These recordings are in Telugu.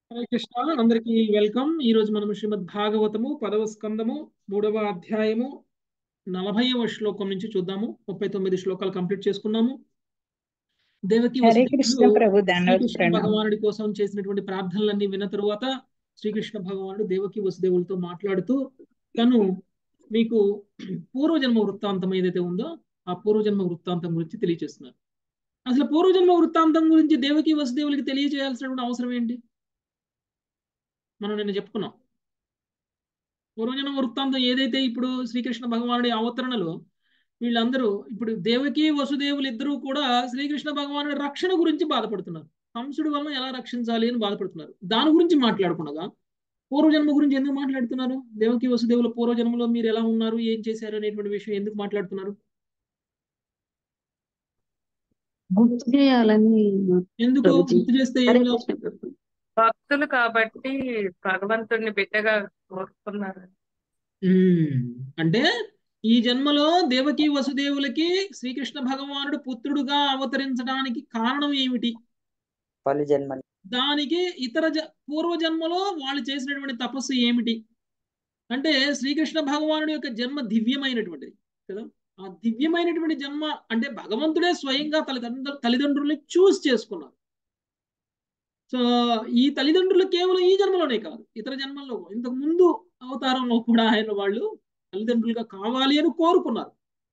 హరే కృష్ణ అందరికీ వెల్కమ్ ఈ రోజు మనం శ్రీమద్ భాగవతము పదవ స్కందము మూడవ అధ్యాయము నలభైవ శ్లోకం నుంచి చూద్దాము ముప్పై తొమ్మిది శ్లోకాలు కంప్లీట్ చేసుకున్నాము దేవకి హరే కృష్ణ వసుదేవులు ప్రభు దండవత్ శ్రీకృష్ణ ప్రణామం భగవానుడి కోసం చేసినటువంటి ప్రార్థనలన్నీ విన్న తరువాత శ్రీకృష్ణ భగవానుడు దేవకి వసుదేవులతో మాట్లాడుతూ తను మీకు పూర్వజన్మ వృత్తాంతం ఏదైతే ఉందో ఆ పూర్వజన్మ వృత్తాంతం గురించి తెలియజేస్తున్నారు అసలు పూర్వజన్మ వృత్తాంతం గురించి దేవకి వసుదేవులకి తెలియజేయాల్సినటువంటి అవసరం ఏంటి మనం నిన్న చెప్పుకున్నాం పూర్వజన్మ వృత్తాంతం ఏదైతే ఇప్పుడు శ్రీకృష్ణ భగవానుడి అవతరణలో వీళ్ళందరూ ఇప్పుడు దేవకి వసుదేవులు ఇద్దరూ కూడా శ్రీకృష్ణ భగవానుడి రక్షణ గురించి బాధపడుతున్నారు కంసుడి వలన ఎలా రక్షించాలి అని బాధపడుతున్నారు దాని గురించి మాట్లాడుకునగా పూర్వజన్మ గురించి ఎందుకు మాట్లాడుతున్నారు దేవకి వసుదేవుల పూర్వజన్మలో మీరు ఎలా ఉన్నారు ఏం చేశారు అనేటువంటి విషయం ఎందుకు మాట్లాడుతున్నారు గుర్తు చేయాలని ఎందుకు ప్రభుజీ గుర్తు చేస్తే హరే ఏమి కృష్ణ ప్రభు భక్తులు కాబట్టి భగవంతుడిని బిడ్డగా కోరుకున్నారు ఉమ్, అంటే ఈ జన్మలో దేవకి వసుదేవులకి శ్రీకృష్ణ భగవానుడు పుత్రుడుగా అవతరించడానికి కారణం ఏమిటి పలు జన్మలు దానికి ఇతర జ పూర్వ జన్మలో వాళ్ళు చేసినటువంటి తపస్సు ఏమిటి అంటే శ్రీకృష్ణ భగవానుడి యొక్క జన్మ దివ్యమైనటువంటిది కదా ఆ దివ్యమైనటువంటి జన్మ అంటే భగవంతుడే స్వయంగా తల్లిదండ్రులు తల్లిదండ్రుల్ని చూస్ చేసుకున్నారు సో ఈ తల్లిదండ్రులు కేవలం ఈ జన్మలోనే కాదు ఇతర జన్మల్లో ఇంతకు ముందు అవతారంలో కూడా ఆయన వాళ్ళు తల్లిదండ్రులుగా కావాలి అని కోరుకున్నారు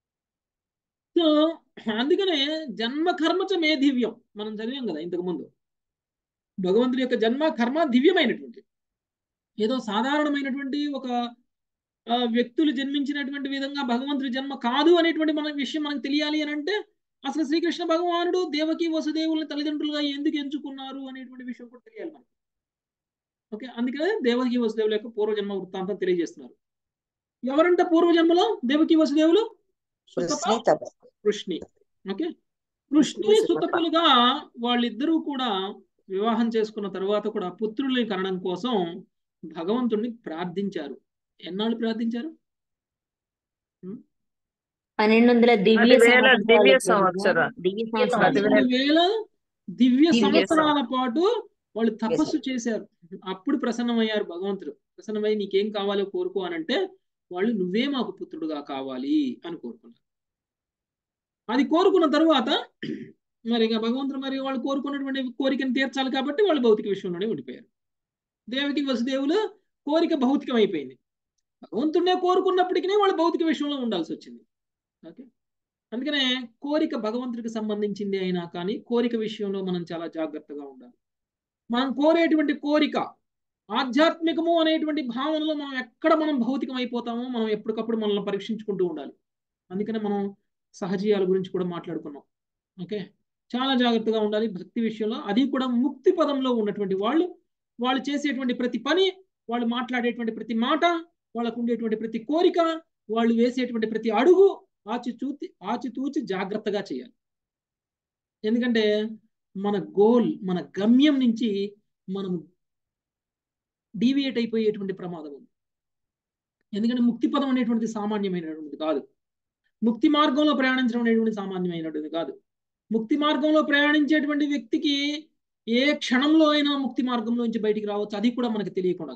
సో అందుకనే జన్మ కర్మచ మే దివ్యం మనం చదివాం కదా ఇంతకు ముందు భగవంతుడి యొక్క జన్మ కర్మ దివ్యమైనటువంటి ఏదో సాధారణమైనటువంటి ఒక ఆ, వ్యక్తులు జన్మించినటువంటి విధంగా భగవంతుడి జన్మ కాదు అనేటువంటి మన విషయం మనకు తెలియాలి అని అంటే అసలు శ్రీకృష్ణ భగవానుడు దేవకి వసుదేవుల్ని తల్లిదండ్రులుగా ఎందుకు ఎంచుకున్నారు అనేటువంటి విషయం కూడా తెలియాలి మనకి ఓకే అందుకనే దేవకి వసుదేవుల యొక్క పూర్వజన్మ వృత్తాంతం తెలియజేస్తున్నారు ఎవరంట పూర్వజన్మలో దేవకి వసుదేవులు సుతప కృష్ణి తప కృష్ణి ఓకే కృష్ణి సుతపులుగా వాళ్ళిద్దరూ కూడా వివాహం చేసుకున్న తర్వాత కూడా పుత్రుల్ని కనడం కోసం భగవంతుణ్ణి ప్రార్థించారు ఎన్నాళ్ళు ప్రార్థించారు ఉం? పన్నెండు వందల దివ్య పదివేల దివ్య సంవత్సరాలు సంవత్సరాలు దివ్య పదివేల సంవత్సరాలు పదిహేను వేల దివ్య దివ్య సంవత్సరాల పాటు వాళ్ళు తపస్సు సంవత్సరాలు. చేశారు అప్పుడు ప్రసన్నమయ్యారు భగవంతుడు ప్రసన్నమై నీకేం కావాలో కోరుకో అని అంటే వాళ్ళు నువ్వే మాకు పుత్రుడుగా కావాలి అని కోరుకున్నారు అది కోరుకున్న తరువాత మరి ఇక భగవంతుడు మరి వాళ్ళు కోరుకున్నటువంటి కోరికను తీర్చాలి కాబట్టి వాళ్ళు భౌతిక విషయంలోనే ఉండిపోయారు దేవకి వసుదేవులు కోరిక భౌతికం అయిపోయింది భగవంతుడినే కోరుకున్నప్పటికీ వాళ్ళు భౌతిక విషయంలో ఉండాల్సి వచ్చింది ఓకే అందుకనే కోరిక భగవంతుడికి సంబంధించింది అయినా కానీ కోరిక విషయంలో మనం చాలా జాగ్రత్తగా ఉండాలి మనం కోరేటువంటి కోరిక ఆధ్యాత్మికము అనేటువంటి భావనలో మనం ఎక్కడ మనం భౌతికం అయిపోతామో మనం ఎప్పటికప్పుడు మనల్ని పరీక్షించుకుంటూ ఉండాలి అందుకనే మనం సహజీయాల గురించి కూడా మాట్లాడుకున్నాం ఓకే చాలా జాగ్రత్తగా ఉండాలి భక్తి విషయంలో అది కూడా ముక్తి పదంలో ఉన్నటువంటి వాళ్ళు వాళ్ళు చేసేటువంటి ప్రతి పని వాళ్ళు మాట్లాడేటువంటి ప్రతి మాట వాళ్ళకు ఉండేటువంటి ప్రతి కోరిక వాళ్ళు వేసేటువంటి ప్రతి అడుగు ఆచితూచి ఆచితూచి జాగ్రత్తగా చేయాలి ఎందుకంటే మన గోల్ మన గమ్యం నుంచి మనం డీవియేట్ అయిపోయేటువంటి ప్రమాదం ఉంది ఎందుకంటే ముక్తి పదం అనేటువంటిది సామాన్యమైనటువంటిది కాదు ముక్తి మార్గంలో ప్రయాణించడం అనేటువంటి సామాన్యమైనటువంటిది కాదు ముక్తి మార్గంలో ప్రయాణించేటువంటి వ్యక్తికి ఏ క్షణంలో అయినా ముక్తి మార్గంలో నుంచి బయటికి రావచ్చు అది కూడా మనకి తెలియకుండా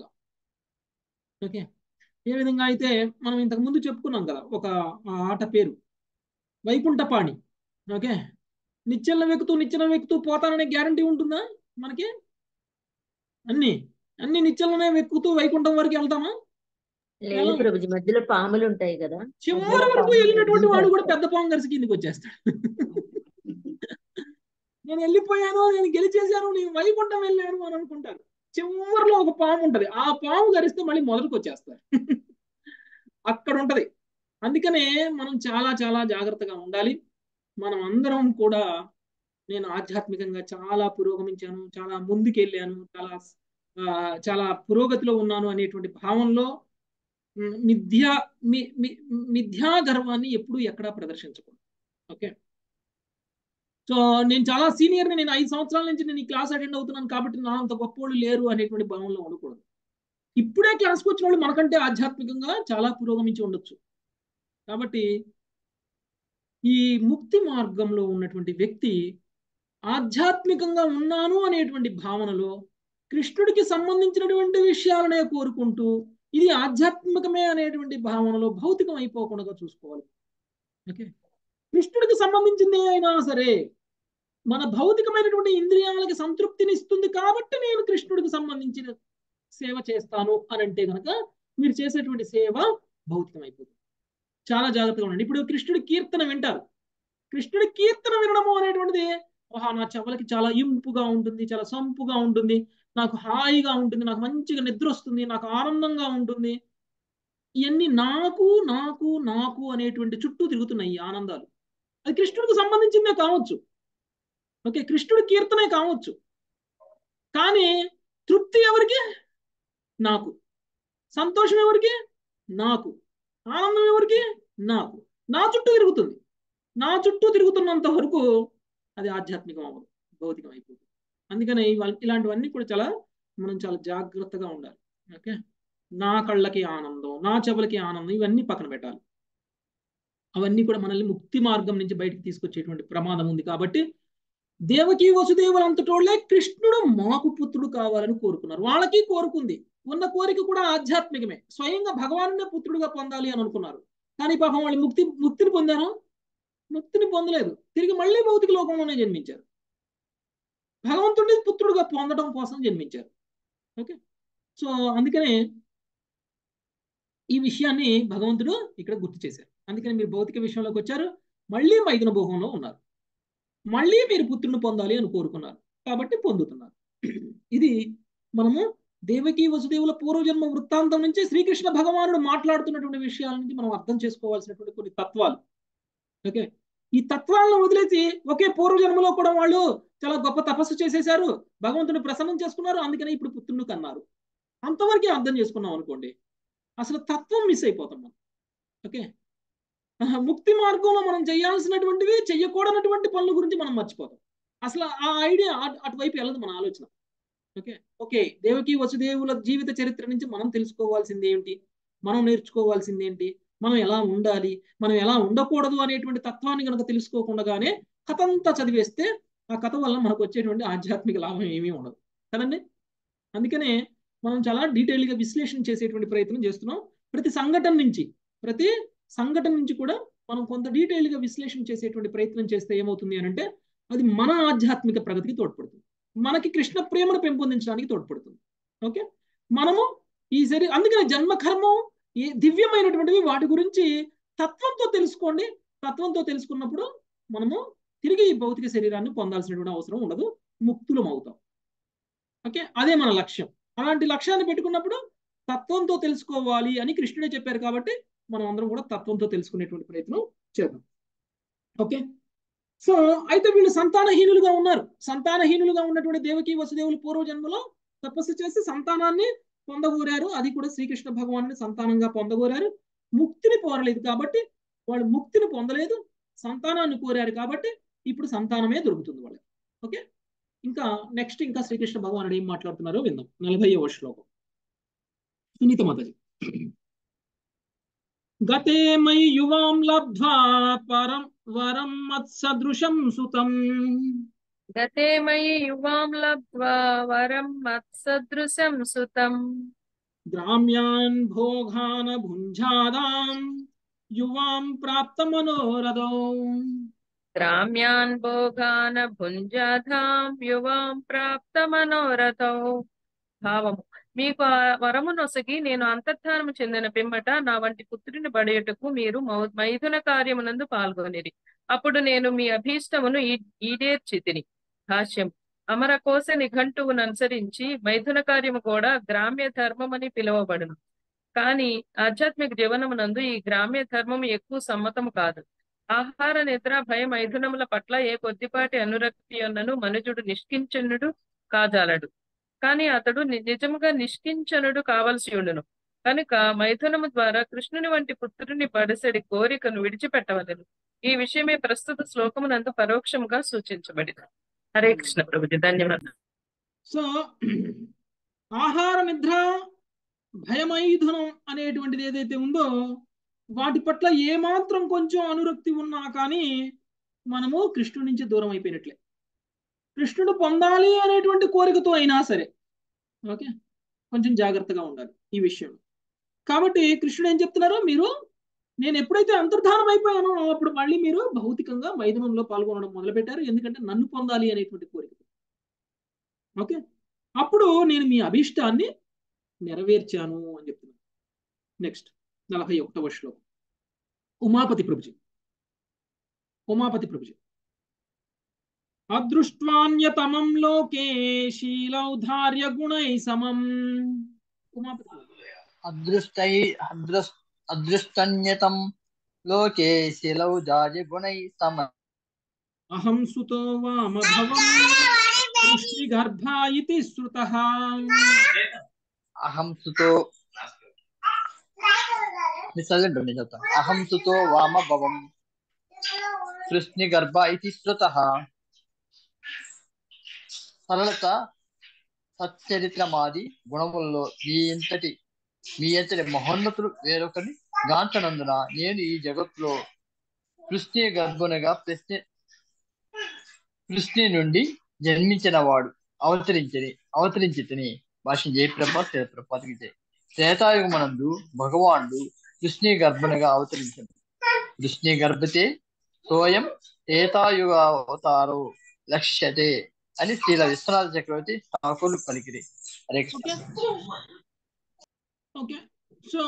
ఓకే ఏ విధంగా అయితే మనం ఇంతకు ముందు చెప్పుకున్నాం కదా ఒక ఆ ఆట పేరు వైకుంఠపాణి ఓకే నిచ్చెన వెక్కుతూ నిచ్చెన వెక్కుతూ పోతాననే గ్యారంటీ ఉంటుందా మనకి అన్ని అన్ని నిచ్చెలనే వెక్కుతూ వైకుంఠం వరకు వెళ్తామా లేదు ప్రభుజీ మధ్యలో పాములు ఉంటాయి కదా చివరి వరకు వెళ్ళినటువంటి వాడు కూడా పెద్ద పాము గరిసి కిందికి వచ్చేస్తాడు నేను వెళ్ళిపోయాను నేను గెలిచేశాను నేను వైకుంఠం వెళ్ళాను అని అనుకుంటారు చివరిలో ఒక పాము ఉంటది ఆ పాము గరిస్తే మళ్ళీ మొదటికి వచ్చేస్తారు అక్కడ ఉంటది అందుకనే మనం చాలా చాలా జాగ్రత్తగా ఉండాలి మనం అందరం కూడా నేను ఆధ్యాత్మికంగా చాలా పురోగమించాను చాలా ముందుకెళ్ళాను చాలా ఆ, చాలా పురోగతిలో ఉన్నాను అనేటువంటి భావంలో ఉమ్, మిథ్యా మి మి- మిథ్యా గర్వాన్ని ఎప్పుడూ ఎక్కడా ప్రదర్శించకూడదు ఓకే సో నేను చాలా సీనియర్ నేను ఐదు సంవత్సరాల నుంచి నేను ఈ క్లాస్ అటెండ్ అవుతున్నాను కాబట్టి నా అంత గొప్పోళ్ళు లేరు అనేటువంటి భావంలో ఉండకూడదు ఇప్పుడే క్లాస్కి వచ్చిన వాళ్ళు మనకంటే ఆధ్యాత్మికంగా చాలా పురోగమించి ఉండొచ్చు కాబట్టి ఈ ముక్తి మార్గంలో ఉన్నటువంటి వ్యక్తి ఆధ్యాత్మికంగా ఉన్నాను అనేటువంటి భావనలో కృష్ణుడికి సంబంధించినటువంటి విషయాలనే కోరుకుంటూ ఇది ఆధ్యాత్మికమే అనేటువంటి భావనలో భౌతికం అయిపోకుండా చూసుకోవాలి ఓకే కృష్ణుడికి సంబంధించింది అయినా సరే మన భౌతికమైనటువంటి ఇంద్రియాలకి సంతృప్తిని ఇస్తుంది కాబట్టి నేను కృష్ణుడికి సంబంధించిన సేవ చేస్తాను అని అంటే కనుక మీరు చేసేటువంటి సేవ భౌతికం అయిపోతుంది చాలా జాగ్రత్తగా ఉండండి ఇప్పుడు కృష్ణుడి కీర్తన వింటారు కృష్ణుడి కీర్తన వినడము అనేటువంటిది ఆహా నా చెవులకి చాలా ఇంపుగా ఉంటుంది చాలా సంపుగా ఉంటుంది నాకు హాయిగా ఉంటుంది నాకు మంచిగా నిద్ర వస్తుంది నాకు ఆనందంగా ఉంటుంది ఇవన్నీ నాకు నాకు నాకు అనేటువంటి చుట్టూ తిరుగుతున్నాయి ఈ ఆనందాలు అది కృష్ణుడికి సంబంధించిందే కావచ్చు ఓకే కృష్ణుడి కీర్తనే కావచ్చు కానీ తృప్తి ఎవరికి నాకు సంతోషం ఎవరికి నాకు ఆనందం ఎవరికి నాకు నా చుట్టూ తిరుగుతుంది నా చుట్టూ తిరుగుతున్నంత వరకు అది ఆధ్యాత్మికం అవ్వదు భౌతికం అయిపోతుంది అందుకని ఇవాళ- ఇలాంటివన్నీ కూడా చాలా మనం చాలా జాగ్రత్తగా ఉండాలి ఓకే నా కళ్ళకి ఆనందం నా చెవులకి ఆనందం ఇవన్నీ పక్కన పెట్టాలి అవన్నీ కూడా మనల్ని ముక్తి మార్గం నుంచి బయటికి తీసుకొచ్చేటువంటి ప్రమాదం ఉంది కాబట్టి దేవకి వసుదేవులు అంతటోళ్లే కృష్ణుడు మాకు పుత్రుడు కావాలని కోరుకున్నారు వాళ్ళకి కోరుకుంది ఉన్న కోరిక కూడా ఆధ్యాత్మికమే స్వయంగా భగవానుడే పుత్రుడుగా పొందాలి అని అనుకున్నారు కానీ పాపం వాళ్ళు ముక్తి ముక్తిని పొందారు ముక్తిని పొందలేదు తిరిగి మళ్ళీ భౌతిక లోకంలోనే జన్మించారు భగవంతుడిని పుత్రుడుగా పొందడం కోసం జన్మించారు ఓకే సో అందుకనే ఈ విషయాన్ని భగవంతుడు ఇక్కడ గుర్తు చేశారు అందుకని మీరు భౌతిక విషయంలోకి వచ్చారు మళ్ళీ మైదున భోగంలో ఉన్నారు మళ్ళీ మీరు పుత్రుని పొందాలి అని కోరుకున్నారు కాబట్టి పొందుతున్నారు ఇది మనము దేవకి వసుదేవుల పూర్వజన్మ వృత్తాంతం నుంచి శ్రీకృష్ణ భగవానుడు మాట్లాడుతున్నటువంటి విషయాల నుంచి మనం అర్థం చేసుకోవాల్సినటువంటి కొన్ని తత్వాలు ఓకే ఈ తత్వాలను వదిలేసి ఒకే పూర్వజన్మలో కూడా వాళ్ళు చాలా గొప్ప తపస్సు చేసేశారు భగవంతుని ప్రసన్నం చేసుకున్నారు అందుకని ఇప్పుడు పుత్రుని కన్నారు అంతవరకే అర్థం చేసుకున్నాం అనుకోండి అసలు తత్వం మిస్ అయిపోతాం మనం ఓకే ఆహా, ముక్తి మార్గంలో మనం చేయాల్సినటువంటివి చెయ్యకూడనటువంటి పనుల గురించి మనం మర్చిపోతాం అసలు ఆ ఐడియా అటు- అటువైపు వెళ్ళదు మన ఆలోచన ఓకే ఓకే దేవకి వసుదేవుల జీవిత చరిత్ర నుంచి మనం తెలుసుకోవాల్సింది ఏంటి మనం నేర్చుకోవాల్సింది ఏంటి మనం ఎలా ఉండాలి మనం ఎలా ఉండకూడదు అనేటువంటి తత్వాన్ని కనుక తెలుసుకోకుండానే కథ అంతా చదివేస్తే ఆ కథ వల్ల మనకు వచ్చేటువంటి ఆధ్యాత్మిక లాభం ఏమీ ఉండదు కదండి అందుకనే మనం చాలా డీటెయిల్గా విశ్లేషణ చేసేటువంటి ప్రయత్నం చేస్తున్నాం ప్రతి సంఘటన నుంచి ప్రతి సంఘటన నుంచి కూడా మనం కొంత డీటెయిల్గా విశ్లేషణ చేసేటువంటి ప్రయత్నం చేస్తే ఏమవుతుంది అని అంటే అది మన ఆధ్యాత్మిక ప్రగతికి తోడ్పడుతుంది మనకి కృష్ణ ప్రేమను పెంపొందించడానికి తోడ్పడుతుంది ఓకే మనము ఈ శరీ అందుకని జన్మ కర్మం ఈ దివ్యమైనటువంటివి వాటి గురించి తత్వంతో తెలుసుకోండి తత్వంతో తెలుసుకున్నప్పుడు మనము తిరిగి ఈ భౌతిక శరీరాన్ని పొందాల్సినటువంటి అవసరం ఉండదు ముక్తులం అవుతాం ఓకే అదే మన లక్ష్యం అలాంటి లక్ష్యాన్ని పెట్టుకున్నప్పుడు తత్వంతో తెలుసుకోవాలి అని కృష్ణుడే చెప్పారు కాబట్టి మనం అందరం కూడా తత్వంతో తెలుసుకునేటువంటి ప్రయత్నం చేద్దాం ఓకే సో అయితే వీళ్ళు సంతానహీనులుగా ఉన్నారు సంతానహీనులుగా ఉన్నటువంటి దేవకి వసుదేవులు పూర్వజన్మలో తపస్సు చేసి సంతానాన్ని పొందగోరారు అది కూడా శ్రీకృష్ణ భగవాను సంతానంగా పొందగోరారు ముక్తిని కోరలేదు కాబట్టి వాళ్ళు ముక్తిని పొందలేదు సంతానాన్ని కోరారు కాబట్టి ఇప్పుడు సంతానమే దొరుకుతుంది వాళ్ళకి ఓకే ఇంకా నెక్స్ట్ ఇంకా శ్రీకృష్ణ భగవానుడు ఏం మాట్లాడుతున్నారో విందాం నలభైవ శ్లోకం సునీత మాతాజీ గతే మై యువాం లబ్ధ్వా పరం వరం మత్సదృశం సుతం గతే మయి యువాం లబ్ధ్వా వరం మత్సదృశం సుతం గ్రామ్యాన్ భోగాన భుంజాదాం యువాం ప్రాప్త మనోరథో గ్రామ్యాన్ భోగాన భుంజాధాం యువాం ప్రాప్త మనోరథౌ భావము మీకు ఆ వరము నొసగి నేను అంతర్ధానము చెందిన పిమ్మట నా వంటి పుత్రుని బడయుటకు మీరు మౌ- మైథున కార్యమునందు పాల్గొనిరి అప్పుడు నేను మీ అభీష్టమును ఈ- ఈడేర్చితిని భాష్యం అమర కోశ నిఘంటువును అనుసరించి మైథున కార్యము కూడా గ్రామ్య ధర్మమని పిలువబడును కానీ ఆధ్యాత్మిక జీవనమునందు ఈ గ్రామ్య ధర్మము ఎక్కువ సమ్మతము కాదు ఆహార నిద్ర భయ మైథునముల పట్ల ఏ కొద్దిపాటి అనురక్తి అన్నను మనుజుడు నిష్కించనుడు కాజాలడు కానీ అతడు ని- నిజముగా నిష్కించనుడు కావలసి ఉండును కనుక మైథునము ద్వారా కృష్ణుని వంటి పుత్రుని బడసడి కోరికను విడిచిపెట్టవలెను ఈ విషయమే ప్రస్తుత శ్లోకమునందు పరోక్షముగా సూచించబడింది హరే కృష్ణ ప్రభుజీ ధన్యవాదాలు సో ఆహార నిద్ర భయమైథునం అనేటువంటిది ఏదైతే ఉందో వాటి పట్ల ఏమాత్రం కొంచెం అనురక్తి ఉన్నా కానీ మనము కృష్ణుడి నుంచి దూరం అయిపోయినట్లే కృష్ణుడు పొందాలి అనేటువంటి కోరికతో అయినా సరే ఓకే కొంచెం జాగ్రత్తగా ఉండాలి ఈ విషయం కాబట్టి కృష్ణుడు ఏం చెప్తున్నారు మీరు నేను ఎప్పుడైతే అంతర్ధానం అయిపోయానో అప్పుడు మళ్ళీ మీరు భౌతికంగా మైదనంలో పాల్గొనడం మొదలుపెట్టారు ఎందుకంటే నన్ను పొందాలి అనేటువంటి కోరిక ఓకే అప్పుడు నేను మీ అభీష్టాన్ని నెరవేర్చాను అని చెప్తున్నాను నెక్స్ట్ నలభై ఒకటవ శ్లోకం ఉమాపతి ప్రభుజీ ఉమాపతి ప్రభుజీ అదృష్ట్వాన్యతమం లోకే శీలౌధార్య గుణై సమం ఉమాపతి ప్రభుజీ. అదృష్టై అదృస్ అదృష్టన్యతం లోకే శిలౌ జాజి గుణై సమ అహం సుతో వామభవం గర్భా ఇతి శ్రుతః అహం సుతో మీరు చదవండి నేను చెప్తాను అహం సుతో వామ భవం కృష్ణి గర్భ ఇది శ్రుత సరళత సచ్చరిత్రమాది గుణములలో మీ ఇంతటి మీ అంతటి మహోన్నతులు వేరొకరిని గాంచనందున నేను ఈ జగత్తులో కృష్ణి గర్భునిగా ప్రశ్న కృష్ణి నుండి జన్మించిన వాడు అవతరించని అవతరించి తిని భాష జయప్రభ ప్రభాతికి జయ త్రేతాయుగమనందు భగవానుడు కృష్ణి గర్భునిగా అవతరించను కృష్ణి గర్భతే సోయం త్రేతాయుగ అవతారో లక్ష్యతే అని శ్రీల విశ్వనాథ చక్రవర్తి ఠాకూర్ పలికిరి హరే కృష్ణ ఓకే సో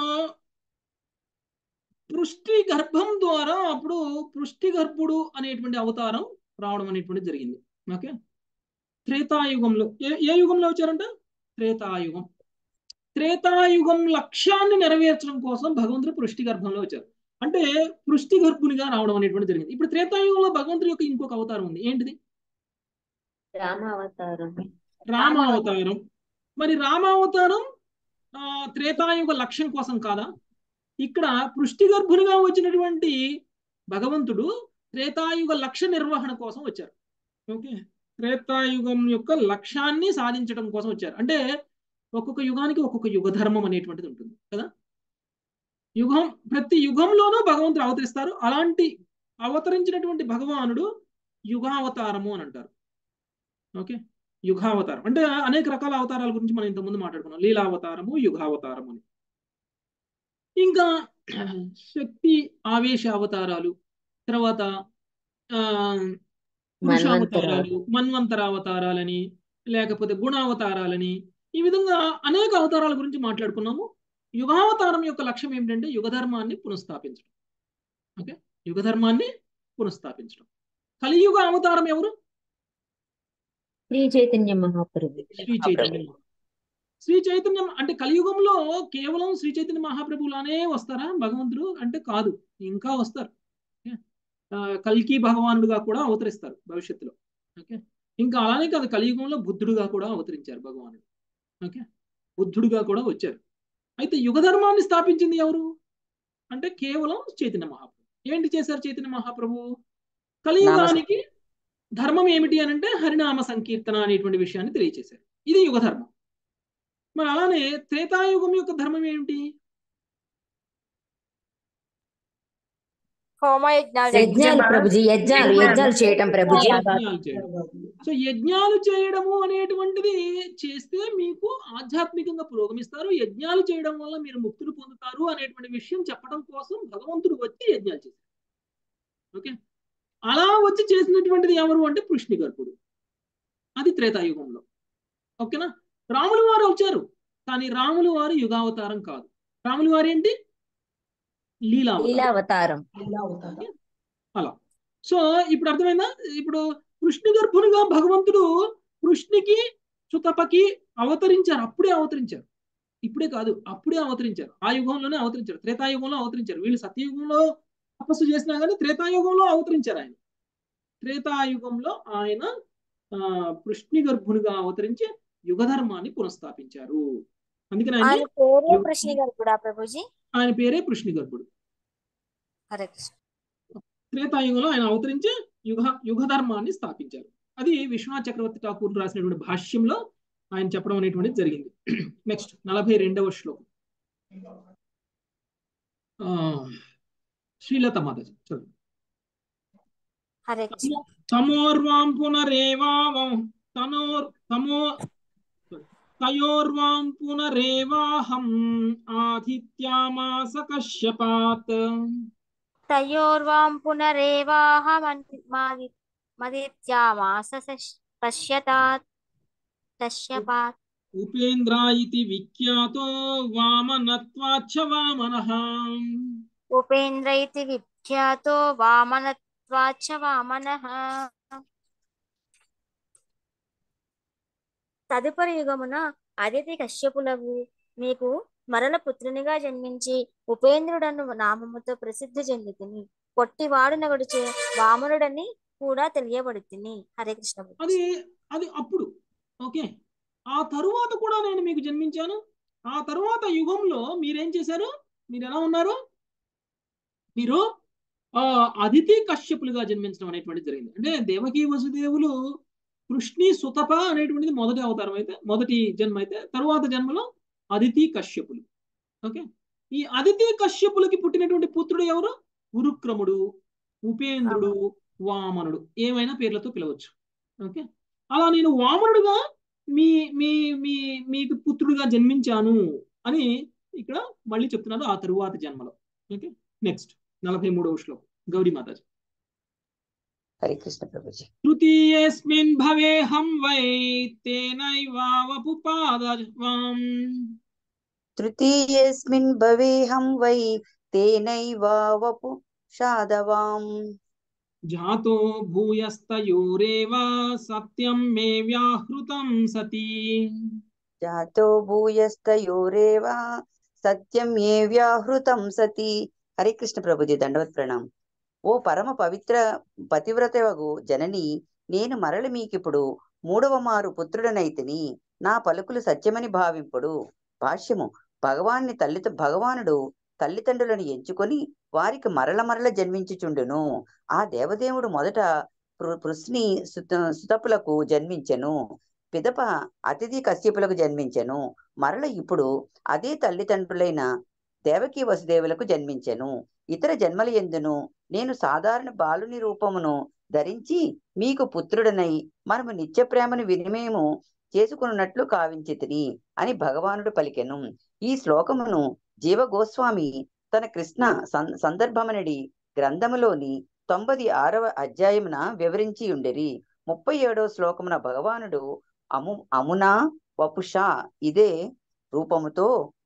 పృష్టి గర్భం ద్వారా అప్పుడు పృష్టి గర్భుడు అనేటువంటి అవతారం రావడం అనేటువంటి జరిగింది ఓకే త్రేతాయుగంలో ఏ ఏ యుగంలో వచ్చారంట త్రేతాయుగం త్రేతాయుగం లక్ష్యాన్ని నెరవేర్చడం కోసం భగవంతుడు పృష్టి గర్భంలో వచ్చారు అంటే పృష్టి గర్భునిగా రావడం అనేటువంటి జరిగింది ఇప్పుడు త్రేతాయుగంలో భగవంతుడి యొక్క ఇంకొక అవతారం ఉంది ఏంటిది రామావతారం రామావతారం మరి రామావతారం ఆ, త్రేతాయుగ లక్ష్యం కోసం కాదా ఇక్కడ పృష్టి గర్భునిగా వచ్చినటువంటి భగవంతుడు త్రేతాయుగ లక్ష్య నిర్వహణ కోసం వచ్చారు ఓకే త్రేతాయుగం యొక్క లక్ష్యాన్ని సాధించడం కోసం వచ్చారు అంటే ఒక్కొక్క యుగానికి ఒక్కొక్క యుగ ధర్మం అనేటువంటిది ఉంటుంది కదా యుగం ప్రతి యుగంలోనూ భగవంతుడు అవతరిస్తారు అలాంటి అవతరించినటువంటి భగవానుడు యుగావతారము అని అంటారు ఓకే యుగావతారం అంటే అనేక రకాల అవతారాల గురించి మనం ఇంతకుముందు మాట్లాడుకున్నాం లీలావతారము యుగావతారము అని ఇంకా శక్తి ఆవేశ అవతారాలు తర్వాత ఆ పురుషావతారాలు మన్వంతర అవతారాలని లేకపోతే గుణావతారాలని ఈ విధంగా అనేక అవతారాల గురించి మాట్లాడుకున్నాము యుగావతారం యొక్క లక్ష్యం ఏమిటంటే యుగధర్మాన్ని పునఃస్థాపించడం ఓకే యుగధర్మాన్ని పునఃస్థాపించడం కలియుగ అవతారం ఎవరు శ్రీ చైతన్య మహాప్రభు శ్రీ చైతన్యం శ్రీ చైతన్యం అంటే కలియుగంలో కేవలం శ్రీ చైతన్య మహాప్రభులానే వస్తారా భగవంతుడు అంటే కాదు ఇంకా వస్తారు ఓకే? ఆ, కల్కి భగవానుడుగా కూడా అవతరిస్తారు భవిష్యత్తులో ఓకే ఇంకా అలానే కాదు కలియుగంలో బుద్ధుడుగా కూడా అవతరించారు భగవానుడు ఓకే బుద్ధుడుగా కూడా వచ్చారు అయితే యుగ ధర్మాన్ని స్థాపించింది ఎవరు అంటే కేవలం చైతన్య మహాప్రభు ఏంటి చేశారు చైతన్య మహాప్రభు కలియుగానికి ధర్మం ఏమిటి అని అంటే హరినామ సంకీర్తన అనేటువంటి విషయాన్ని తెలియచేశారు ఇది యుగ ధర్మం మరి అలానే త్రేతాయుగం యొక్క ధర్మం ఏమిటి హోమయజ్ఞాలు యజ్ఞాలు ప్రభుజీ యజ్ఞాలు యజ్ఞాలు చేయటం ప్రభుజీ యజ్ఞాలు చేయడం సో యజ్ఞాలు చేయడము అనేటువంటిది చేస్తే మీకు ఆధ్యాత్మికంగా పురోగమిస్తారు యజ్ఞాలు చేయడం వల్ల మీరు ముక్తులు పొందుతారు అనేటువంటి విషయం చెప్పడం కోసం భగవంతుడు వచ్చి యజ్ఞాలు చేశారు ఓకే అలా వచ్చి చేసినటువంటిది ఎవరు అంటే కృష్ణి గర్భుడు అది త్రేతాయుగంలో ఓకేనా రాములు వారు వచ్చారు కానీ రాములు వారు యుగావతారం కాదు రాములు వారు ఏంటి లీలావతారం లీలావతారం అలా సో ఇప్పుడు అర్థమైందా ఇప్పుడు కృష్ణి గర్భునిగా భగవంతుడు కృష్ణికి చుతపకి అవతరించారు అప్పుడే అవతరించారు ఇప్పుడే కాదు అప్పుడే అవతరించారు ఆ యుగంలోనే అవతరించారు త్రేతాయుగంలో అవతరించారు వీళ్ళు సత్యయుగంలో తపస్సు చేసినా కానీ త్రేతాయుగంలో అవతరించారు ఆయన త్రేతాయుగంలో ఆయన ఆ కృష్ణి గర్భునిగా అవతరించి యుగ ధర్మాన్ని పునఃస్థాపించారు అందుకని ఆయన ఆయన పేరే కృష్ణ గారు కూడా ప్రభుజీ ఆయన పేరే కృష్ణి గర్భుడు హరే కృష్ణ త్రేతాయుగంలో ఆయన అవతరించి యుగ యుగ ధర్మాన్ని స్థాపించారు అది విశ్వనాథ్ చక్రవర్తి ఠాకూర్ రాసినటువంటి భాష్యంలో ఆయన చెప్పడం అనేటువంటిది జరిగింది నెక్స్ట్ నలభై రెండవ శ్లోకం ఆ, శ్రీలత మాతాజీ చదువు హరే కృష్ణ తమోర్వాం పునరేవావం తనోర్ తమో తయోర్వాం పునరేవాహం ఆదిత్యామాస కశ్యపాత్ తయోర్వాం పునరేవాహమదిత్యామాస పశ్యతాత్ పశ్యపాత్ ఉపేంద్ర ఇతి విఖ్యాతో వామనత్వాచ్చ వామనః ఉపేంద్ర ఇతి విఖ్యాతో వామనత్వాచ్చ వామనః తదుపరి యుగమున అదితి కశ్యపులకు మీకు మరల పుత్రునిగా జన్మించి ఉపేంద్రుడను నామముతో ప్రసిద్ధి చెందుతుని పొట్టివాడునగడుచే వామనుడని కూడా తెలియబడుతుంది హరే కృష్ణ అది అది అప్పుడు ఓకే ఆ తరువాత కూడా నేను మీకు జన్మించాను ఆ తరువాత యుగంలో మీరేం చేశారు మీరు ఎలా ఉన్నారు మీరు ఆ అదితి కశ్యపులుగా జన్మించడం అనేటువంటిది జరిగింది అంటే దేవకీ వసుదేవులు కృష్ణి సుతప అనేటువంటిది మొదటి అవతారం అయితే మొదటి జన్మ అయితే తరువాత జన్మలో అదితి కశ్యపులు ఓకే ఈ అదితి కశ్యపులకి పుట్టినటువంటి పుత్రుడు ఎవరు గురుక్రముడు ఉపేంద్రుడు వామనుడు ఏమైనా పేర్లతో పిలవచ్చు ఓకే అలా నేను వామనుడుగా మీ మీ మీ మీకు పుత్రుడిగా జన్మించాను అని ఇక్కడ మళ్ళీ చెప్తున్నారు ఆ తరువాత జన్మలో ఓకే నెక్స్ట్ నలభై మూడవ శ్లోకం గౌరీ మాతాజీ హరే కృష్ణ ప్రభుజీ తృతీయేస్మిన్ భవేహం వై తేనైవావపు పాదవాం తృతీయేస్మిన్ భవేహం వై తేనైవావపు షాదవాం జాతో భూయస్తయోరేవ సత్యం మే వ్యాహృతం సతీ జాతో భూయస్తయోరేవ సత్యం ఏ వ్యాహృతం సతి హరే కృష్ణ ప్రభుజీ దండవత్ ప్రణాం ఓ పరమ పవిత్ర పతివ్రతవగు జనని నేను మరలి మీకిప్పుడు మూడవ మారు పుత్రుడనైతిని నా పలుకులు సత్యమని భావింపుడు భాష్యము భగవాన్ని తల్లిత భగవానుడు తల్లిదండ్రులను ఎంచుకొని వారికి మరల మరల జన్మించుచుండును ఆ దేవదేవుడు మొదట పృ- పృశ్ని సుత సుతపులకు జన్మించెను పిదప అతిథి కశ్యపులకు జన్మించెను మరల ఇప్పుడు అదే తల్లిదండ్రులైన దేవకీ వసుదేవులకు జన్మించెను ఇతర జన్మల ఎందును నేను సాధారణ బాలుని రూపమును ధరించి మీకు పుత్రుడనై మనము నిత్య ప్రేమను వినిమయము చేసుకున్నట్లు కావించితిని అని భగవానుడు పలికెను ఈ శ్లోకమును జీవ గోస్వామి తన కృష్ణ సం- సందర్భమనడి గ్రంథములోని తొంభది ఆరవ అధ్యాయమున వివరించి ఉండెరి ముప్పై ఏడవ శ్లోకమున భగవానుడు అము అమునా వపుషా ఇదే రూపముతో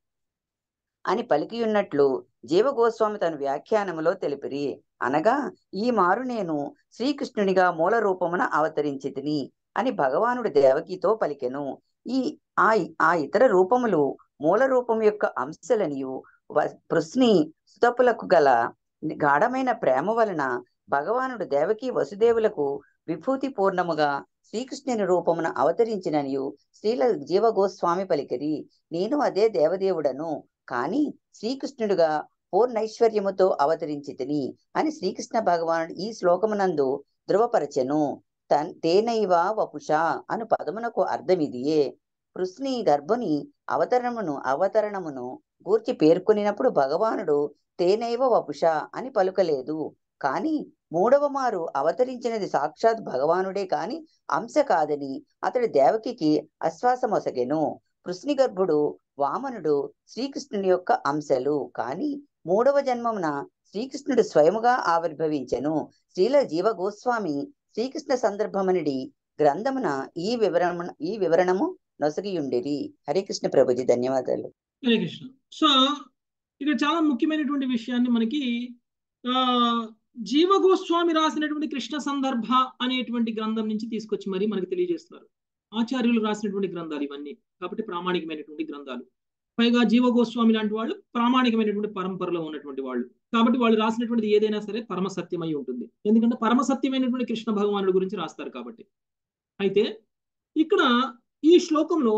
అని పలికియున్నట్లు జీవగోస్వామి తన వ్యాఖ్యానములో తెలిపిరి అనగా ఈ మారు నేను శ్రీకృష్ణునిగా మూల రూపమున అవతరించి తిని అని భగవానుడు దేవకితో పలికెను ఈ ఆ ఆ ఇతర రూపములు మూల రూపం యొక్క అంశలనియు వ- పృశ్ని సుతపులకు గల గాఢమైన ప్రేమ వలన భగవానుడు దేవకి వసుదేవులకు విభూతి పూర్ణముగా శ్రీకృష్ణుని రూపమున అవతరించిననియు శ్రీల జీవగోస్వామి పలికిరి నేను అదే దేవదేవుడను కాని శ్రీకృష్ణుడుగా పూర్ణైశ్వర్యముతో అవతరించి తిని అని శ్రీకృష్ణ భగవానుడు ఈ శ్లోకమునందు ధృవపరచెను తన్ తేనైవ వపుష అను పదమునకు అర్థమిదియే కృష్ణి గర్భుని అవతరణమును అవతరణమును గూర్చి పేర్కొనినప్పుడు భగవానుడు తేనైవ వపుష అని పలుకలేదు కాని మూడవ మారు అవతరించినది సాక్షాత్ భగవానుడే కాని అంశ కాదని అతడి దేవకికి అశ్వాసమొసగెను కృష్ణి గర్భుడు వామనుడు శ్రీకృష్ణుని యొక్క అంశలు కాని మూడవ జన్మమున శ్రీకృష్ణుడు స్వయముగా ఆవిర్భవించెను శ్రీల జీవ గోస్వామి శ్రీకృష్ణ సందర్భమనిడి గ్రంథమున ఈ వివరణ ఈ వివరణము నొసగియుండిరి హరే కృష్ణ ప్రభుజీ ధన్యవాదాలు హరే కృష్ణ సో ఇక్కడ చాలా ముఖ్యమైనటువంటి విషయాన్ని మనకి ఆ జీవ గోస్వామి రాసినటువంటి కృష్ణ సందర్భ అనేటువంటి గ్రంథం నుంచి తీసుకొచ్చి మరి మనకు తెలియజేస్తున్నారు ఆచార్యులు రాసినటువంటి గ్రంథాలు ఇవన్నీ కాబట్టి ప్రామాణికమైనటువంటి గ్రంథాలు పైగా జీవ గోస్వామి లాంటి వాళ్ళు ప్రామాణికమైనటువంటి పరంపరలో ఉన్నటువంటి వాళ్ళు కాబట్టి వాళ్ళు రాసినటువంటిది ఏదైనా సరే పరమ సత్యమై ఉంటుంది ఎందుకంటే పరమ సత్యమైనటువంటి కృష్ణ భగవానుడి గురించి రాస్తారు కాబట్టి అయితే ఇక్కడ ఈ శ్లోకంలో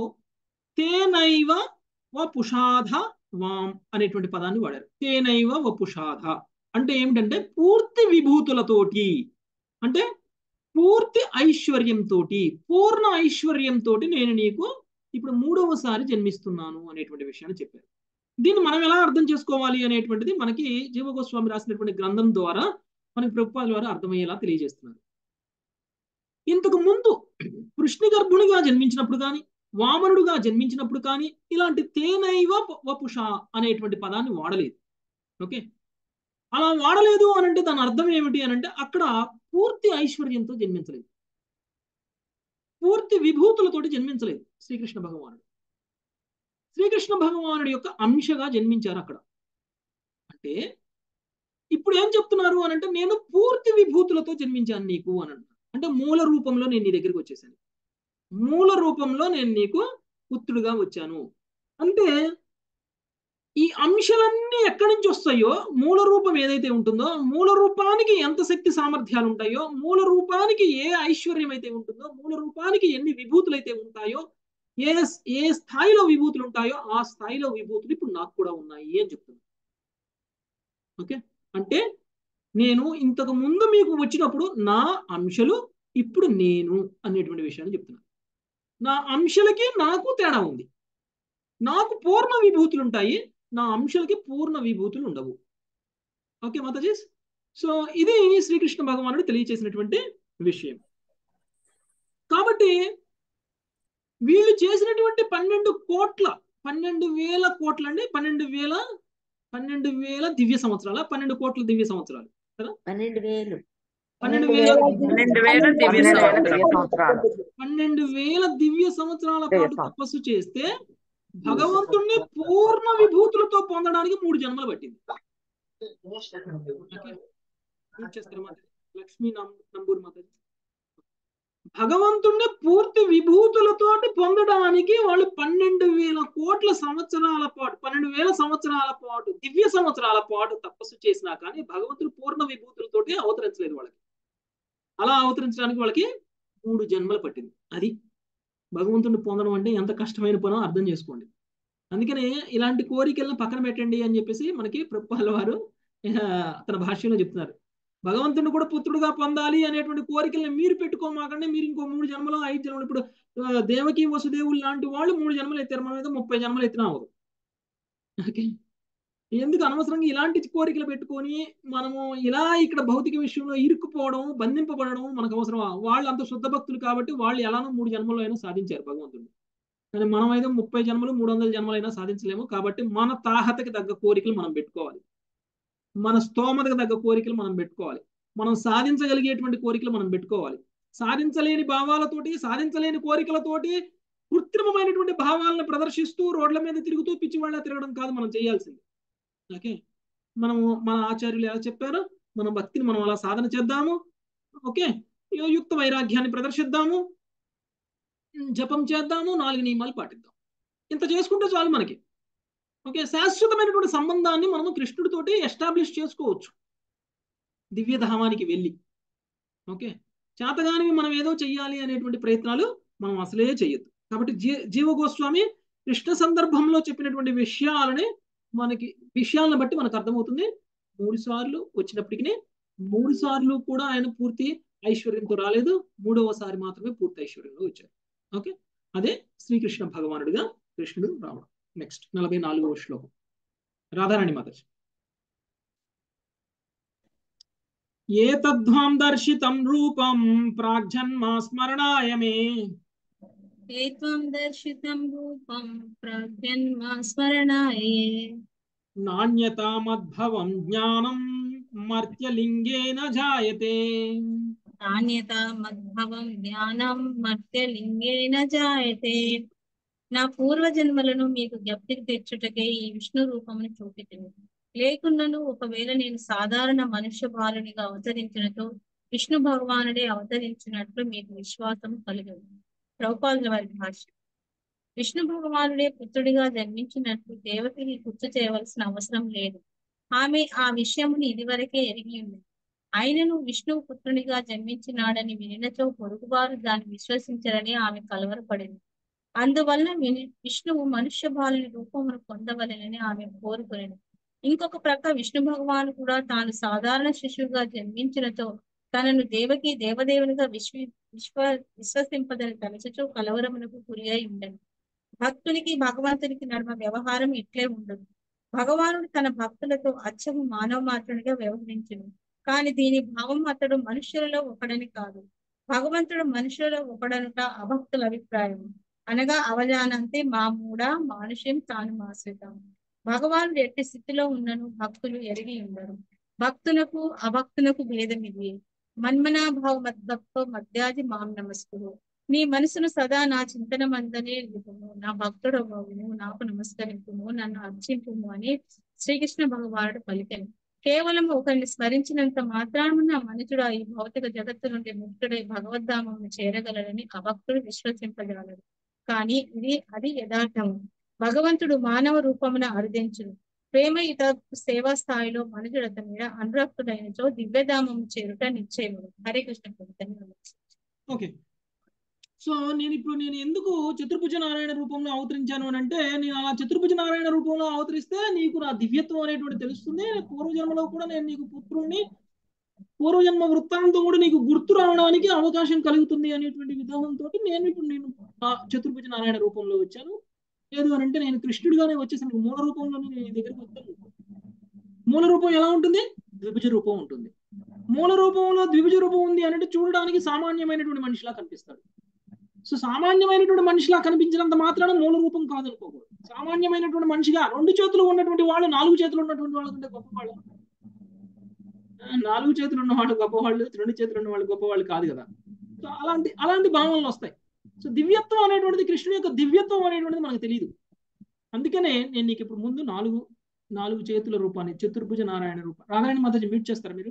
తేనైవ వపుషాధ వాం అనేటువంటి పదాన్ని వాడారు తేనైవ వపుషాధ అంటే ఏమిటంటే పూర్తి విభూతులతోటి అంటే పూర్తి ఐశ్వర్యంతో పూర్ణ ఐశ్వర్యంతో నేను నీకు ఇప్పుడు మూడవసారి జన్మిస్తున్నాను అనేటువంటి విషయాన్ని చెప్పారు దీన్ని మనం ఎలా అర్థం చేసుకోవాలి అనేటువంటిది మనకి జీవగోస్వామి రాసినటువంటి గ్రంథం ద్వారా మనకి ప్రభుత్వాల ద్వారా అర్థమయ్యేలా తెలియజేస్తున్నారు ఇంతకు ముందు కృష్ణ గర్భునిగా జన్మించినప్పుడు కానీ వామనుడుగా జన్మించినప్పుడు కానీ ఇలాంటి తేనైవ వపుష అనేటువంటి పదాన్ని వాడలేదు ఓకే అలా వాడలేదు అని అంటే దాని అర్థం ఏమిటి అని అంటే అక్కడ పూర్తి ఐశ్వర్యంతో జన్మించలేదు పూర్తి విభూతులతోటి జన్మించలేదు శ్రీకృష్ణ భగవానుడు శ్రీకృష్ణ భగవానుడి యొక్క అంశగా జన్మించారు అక్కడ అంటే ఇప్పుడు ఏం చెప్తున్నారు అని అంటే నేను పూర్తి విభూతులతో జన్మించాను నీకు అని అంటున్నారు అంటే మూల రూపంలో నేను నీ దగ్గరికి వచ్చేసాను మూల రూపంలో నేను నీకు పుత్రుడుగా వచ్చాను అంటే ఈ అంశాలన్నీ ఎక్కడి నుంచి వస్తాయో మూల రూపం ఏదైతే ఉంటుందో మూల రూపానికి ఎంత శక్తి సామర్థ్యాలు ఉంటాయో మూల రూపానికి ఏ ఐశ్వర్యం అయితే ఉంటుందో మూల రూపానికి ఎన్ని విభూతులు అయితే ఉంటాయో ఏ ఏ స్థాయిలో విభూతులు ఉంటాయో ఆ స్థాయిలో విభూతులు ఇప్పుడు నాకు కూడా ఉన్నాయి అని చెప్తున్నాను ఓకే అంటే నేను ఇంతకు ముందు మీకు వచ్చినప్పుడు నా అంశలు ఇప్పుడు నేను అనేటువంటి విషయాన్ని చెప్తున్నాను నా అంశలకి నాకు తేడా ఉంది నాకు పూర్ణ విభూతులు ఉంటాయి నా అంశలకి పూర్ణ విభూతులు ఉండవు ఓకే మాతాజీస్ సో ఇది శ్రీకృష్ణ భగవానుడు తెలియచేసినటువంటి విషయం కాబట్టి వీళ్ళు చేసినటువంటి పన్నెండు కోట్ల పన్నెండు వేల కోట్ల అండి పన్నెండు వేల పన్నెండు వేల దివ్య సంవత్సరాల పన్నెండు కోట్ల దివ్య సంవత్సరాలు కదా పన్నెండు వేలు పన్నెండు వేల పన్నెండు వేల దివ్య సంవత్సరాలు పన్నెండు వేల దివ్య సంవత్సరాల పాటు దివ్య సంవత్సరాలు. తపస్సు చేస్తే భగవంతుణ్ణి పూర్ణ విభూతులతో పొందడానికి మూడు జన్మలు పట్టింది ఓకే? మ్యూట్ చేస్తారా మాతాజీ? లక్ష్మీ నం- నంబూరి మాతాజీ భగవంతుణ్ణి పూర్తి విభూతులతోటి పొందడానికి వాళ్ళు పన్నెండు వేల కోట్ల సంవత్సరాల పాటు పన్నెండు వేల సంవత్సరాల పాటు దివ్య సంవత్సరాల పాటు తపస్సు చేసినా కానీ భగవంతుడు పూర్ణ విభూతులతోటి అవతరించలేదు వాళ్ళకి అలా అవతరించడానికి వాళ్ళకి మూడు జన్మలు పట్టింది అది భగవంతుడిని పొందడం అంటే ఎంత కష్టమైన పనో అర్థం చేసుకోండి అందుకనే ఇలాంటి కోరికలను పక్కన పెట్టండి అని చెప్పేసి మనకి ప్రభుపాల వారు ఆ, తన భాష్యంలో చెప్తున్నారు భగవంతుడిని కూడా పుత్రుడుగా పొందాలి అనేటువంటి కోరికల్ని మీరు పెట్టుకోమాకండి మీరు ఇంకో మూడు జన్మలు ఐదు జన్మలు ఇప్పుడు ఆ, దేవకి వసుదేవులు లాంటి వాళ్ళు మూడు జన్మలు ఎత్తారు మనం ఏదో ముప్పై జన్మలు ఎత్తినా అవ్వదు ఓకే ఎందుకు అనవసరంగా ఇలాంటి కోరికలు పెట్టుకొని మనము ఇలా ఇక్కడ భౌతిక విషయంలో ఇరుక్కుపోవడం బంధింపబడడం మనకు అవసరం వాళ్ళు అంత శుద్ధ భక్తులు కాబట్టి వాళ్ళు ఎలానో మూడు జన్మల్లో అయినా సాధించారు భగవంతుడిని కానీ మనం అయితే ముప్పై జన్మలు మూడు వందల జన్మలైనా సాధించలేము కాబట్టి మన తాహతకి తగ్గ కోరికలు మనం పెట్టుకోవాలి మన స్తోమతకు తగ్గ కోరికలు మనం పెట్టుకోవాలి మనం సాధించగలిగేటువంటి కోరికలు మనం పెట్టుకోవాలి సాధించలేని భావాలతోటి సాధించలేని కోరికలతోటి కృత్రిమమైనటువంటి భావాలను ప్రదర్శిస్తూ రోడ్ల మీద తిరుగుతూ పిచ్చి వాళ్ళ తిరగడం కాదు మనం చేయాల్సింది ఓకే మనము మన ఆచార్యులు ఎలా చెప్పారో మన భక్తిని మనం అలా సాధన చేద్దాము ఓకే యుక్త వైరాగ్యాన్ని ప్రదర్శిద్దాము జపం చేద్దాము నాలుగు నియమాలు పాటిద్దాం ఇంత చేసుకుంటే చాలు మనకి ఓకే శాశ్వతమైనటువంటి సంబంధాన్ని మనము కృష్ణుడితోటి ఎస్టాబ్లిష్ చేసుకోవచ్చు దివ్యధామానికి వెళ్ళి ఓకే చేతగానివి మనం ఏదో చెయ్యాలి అనేటువంటి ప్రయత్నాలు మనం అసలే చెయ్యొద్దు కాబట్టి జీ జీవ గోస్వామి కృష్ణ సందర్భంలో చెప్పినటువంటి విషయాలని మనకి విషయాలను బట్టి మనకు అర్థమవుతుంది మూడు సార్లు వచ్చినప్పటికీ మూడు సార్లు కూడా ఆయన పూర్తి ఐశ్వర్యంతో రాలేదు మూడవసారి మాత్రమే పూర్తి ఐశ్వర్యంలో వచ్చారు ఓకే అదే శ్రీకృష్ణ భగవానుడిగా కృష్ణుడు రావడం నెక్స్ట్ నలభై నాలుగవ శ్లోకం రాధారాణి మాతాజీ ఏ తద్వాం దర్శితం రూపం ప్రాగ్జన్మ స్మరణాయ మే ఏ త్వం దర్శితం రూపం ప్రజన్మ స్మరణాయే నాణ్యతామద్భవం జ్ఞానం మర్త్యలింగేన జాయతే నాణ్యత మద్భవం జ్ఞానం మర్త్యలింగేన జాయతే నా పూర్వజన్మలను మీకు జ్ఞప్తికి తెచ్చుటకే ఈ విష్ణు రూపమును చూపితిని లేకున్నను ఒకవేళ నేను సాధారణ మనుష్య బాలునిగా అవతరించినతో విష్ణు భగవానుడే అవతరించినట్లు మీకు విశ్వాసం కలిగదు ప్రభుపాదుల వారి భాష విష్ణు భగవానుడే పుత్రుడిగా జన్మించినట్లు దేవతకి గుర్తు చేయవలసిన అవసరం లేదు ఆమె ఆ విషయముని ఇదివరకే ఎరిగి ఉంది అయినను విష్ణువు పుత్రునిగా జన్మించినాడని వినినచో పొరుగువారు దాన్ని విశ్వసించరని ఆమె కలవరపడింది అందువల్ల విని- విష్ణువు మనుష్య బాలుని రూపమును పొందవలెనని ఆమె కోరుకునేది ఇంకొక ప్రక్క విష్ణు భగవాను కూడా తాను సాధారణ శిశువుగా జన్మించినతో తనను దేవకి దేవదేవునిగా విశ్వ విశ్వ విశ్వసింపదని తలచుచు కలవరమునకు గురి అయి ఉండను భక్తునికి భగవంతునికి నడుమ వ్యవహారం ఇట్లే ఉండదు భగవానుడు తన భక్తులతో అచ్చము మానవ మాత్రునిగా వ్యవహరించును కాని దీని భావం అతడు మనుష్యులలో ఒకడని కాదు భగవంతుడు మనుషులలో ఒకడనుట అభక్తుల అభిప్రాయం అనగా అవజానంతే మామూడ మానుష్యం తాను మాశ్రితం భగవానుడు ఎట్టి స్థితిలో ఉన్నను భక్తులు ఎరిగి ఉండరు భక్తులకు అభక్తులకు భేదం ఇది మన్మనాభావ మద్భక్తో మధ్యాది మాం నమస్కురు నీ మనసును సదా నా చింతన మందనే నిలుపుము నా భక్తుడు నాకు నమస్కరింపుము నన్ను అర్చింపుము అని శ్రీకృష్ణ భగవానుడు పలికెను కేవలం ఒకరిని స్మరించినంత మాత్రాన మనుషుడు ఈ భౌతిక జగత్తు నుండి ముక్తుడై భగవద్ధామము చేరగలడని అభక్తుడు విశ్వసింపగలడు కానీ ఇది అది యథార్థము భగవంతుడు మానవ రూపమున అరుదించును ప్రేమ ఇతర సేవా స్థాయిలో మనుషుడు అతని మీద అనురక్తుడైనచో దివ్యధామము చేరుట నిశ్చయము హరే కృష్ణ ప్రభు. ధన్యవాదాలు. ఓకే సో నేను ఇప్పుడు నేను ఎందుకు చతుర్భుజ నారాయణ రూపంలో అవతరించాను అని అంటే నేను అలా చతుర్భుజ నారాయణ రూపంలో అవతరిస్తే నీకు నా దివ్యత్వం అనేటువంటి తెలుస్తుంది పూర్వజన్మలో కూడా నేను నీకు పుత్రుణ్ణి పూర్వజన్మ వృత్తాంతం కూడా నీకు గుర్తు రావడానికి అవకాశం కలుగుతుంది అనేటువంటి విధానంతో నేను ఇప్పుడు నేను ఆ చతుర్భుజ నారాయణ రూపంలో వచ్చాను లేదు అని అంటే నేను కృష్ణుడిగానే వచ్చేసాను మూల రూపంలోనే నేను నీ దగ్గరికి వచ్చాను మూల రూపం ఎలా ఉంటుంది ద్విభుజ రూపం ఉంటుంది మూల రూపంలో ద్విభుజ రూపం ఉంది అని అంటే చూడడానికి సామాన్యమైనటువంటి మనిషిలా కనిపిస్తాడు సో సామాన్యమైనటువంటి మనిషిలా కనిపించినంత మాత్రాన మూల రూపం కాదనుకోకూడదు సామాన్యమైనటువంటి మనిషిగా రెండు చేతులు ఉన్నటువంటి వాళ్ళు నాలుగు చేతులు ఉన్నటువంటి వాళ్ళకంటే గొప్పవాళ్ళు ఆ, నాలుగు చేతులు ఉన్న వాళ్ళు గొప్పవాళ్ళు రెండు చేతులు ఉన్న వాళ్ళు గొప్పవాళ్ళు కాదు కదా సో అలాంటి అలాంటి భావనలు వస్తాయి సో దివ్యత్వం అనేటువంటిది కృష్ణుని యొక్క దివ్యత్వం అనేటువంటిది మనకు తెలియదు అందుకనే నేను నీకు ఇప్పుడు ముందు నాలుగు నాలుగు చేతుల రూపాన్ని చతుర్భుజ నారాయణ రూపం రాధారాణి మాతాజీ మీట్ చేస్తారా మీరు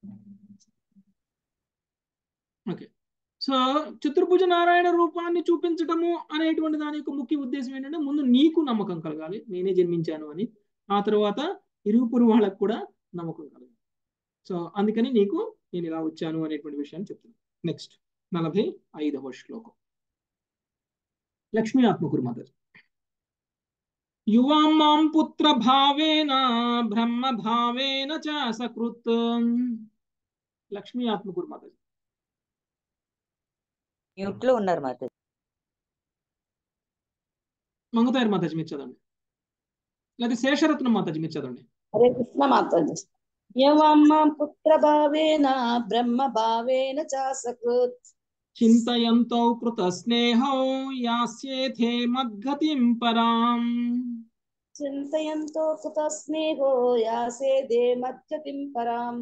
ఓకే సో చతుర్భుజ నారాయణ రూపాన్ని చూపించటము అనేటువంటి దాని యొక్క ముఖ్య ఉద్దేశం ఏంటంటే ముందు నీకు నమ్మకం కలగాలి నేనే జన్మించాను అని ఆ తర్వాత ఇరుగు వాళ్ళకు కూడా నమ్మకం కలగాలి సో అందుకని నీకు నేను ఇలా వచ్చాను అనేటువంటి విషయాన్ని చెప్తున్నాను నెక్స్ట్ నలభై ఐదవ శ్లోకం లక్ష్మీ ఆత్మకురు మాతాజీ యువాం మాం పుత్ర భావేన బ్రహ్మ భావేన చ సకృత్ లక్ష్మీ ఆత్మకురు మాతాజీ మ్యూట్ లో ఉన్నారు మాత మంగతాయర్ మాతాజీ మీరు చదవండి లేదా శేషరత్నం మాతాజీ మీరు చదవండి హరే కృష్ణ మాతాజీ యమమ్మ పుత్ర భావేన బ్రహ్మ భావేన చాసకృత్ చింతయంతో కృత స్నేహో యాస్యేథే మద్గతిం పరాం చింతయంతో కృత స్నేహో యాసేదే మధ్యతిం పరాం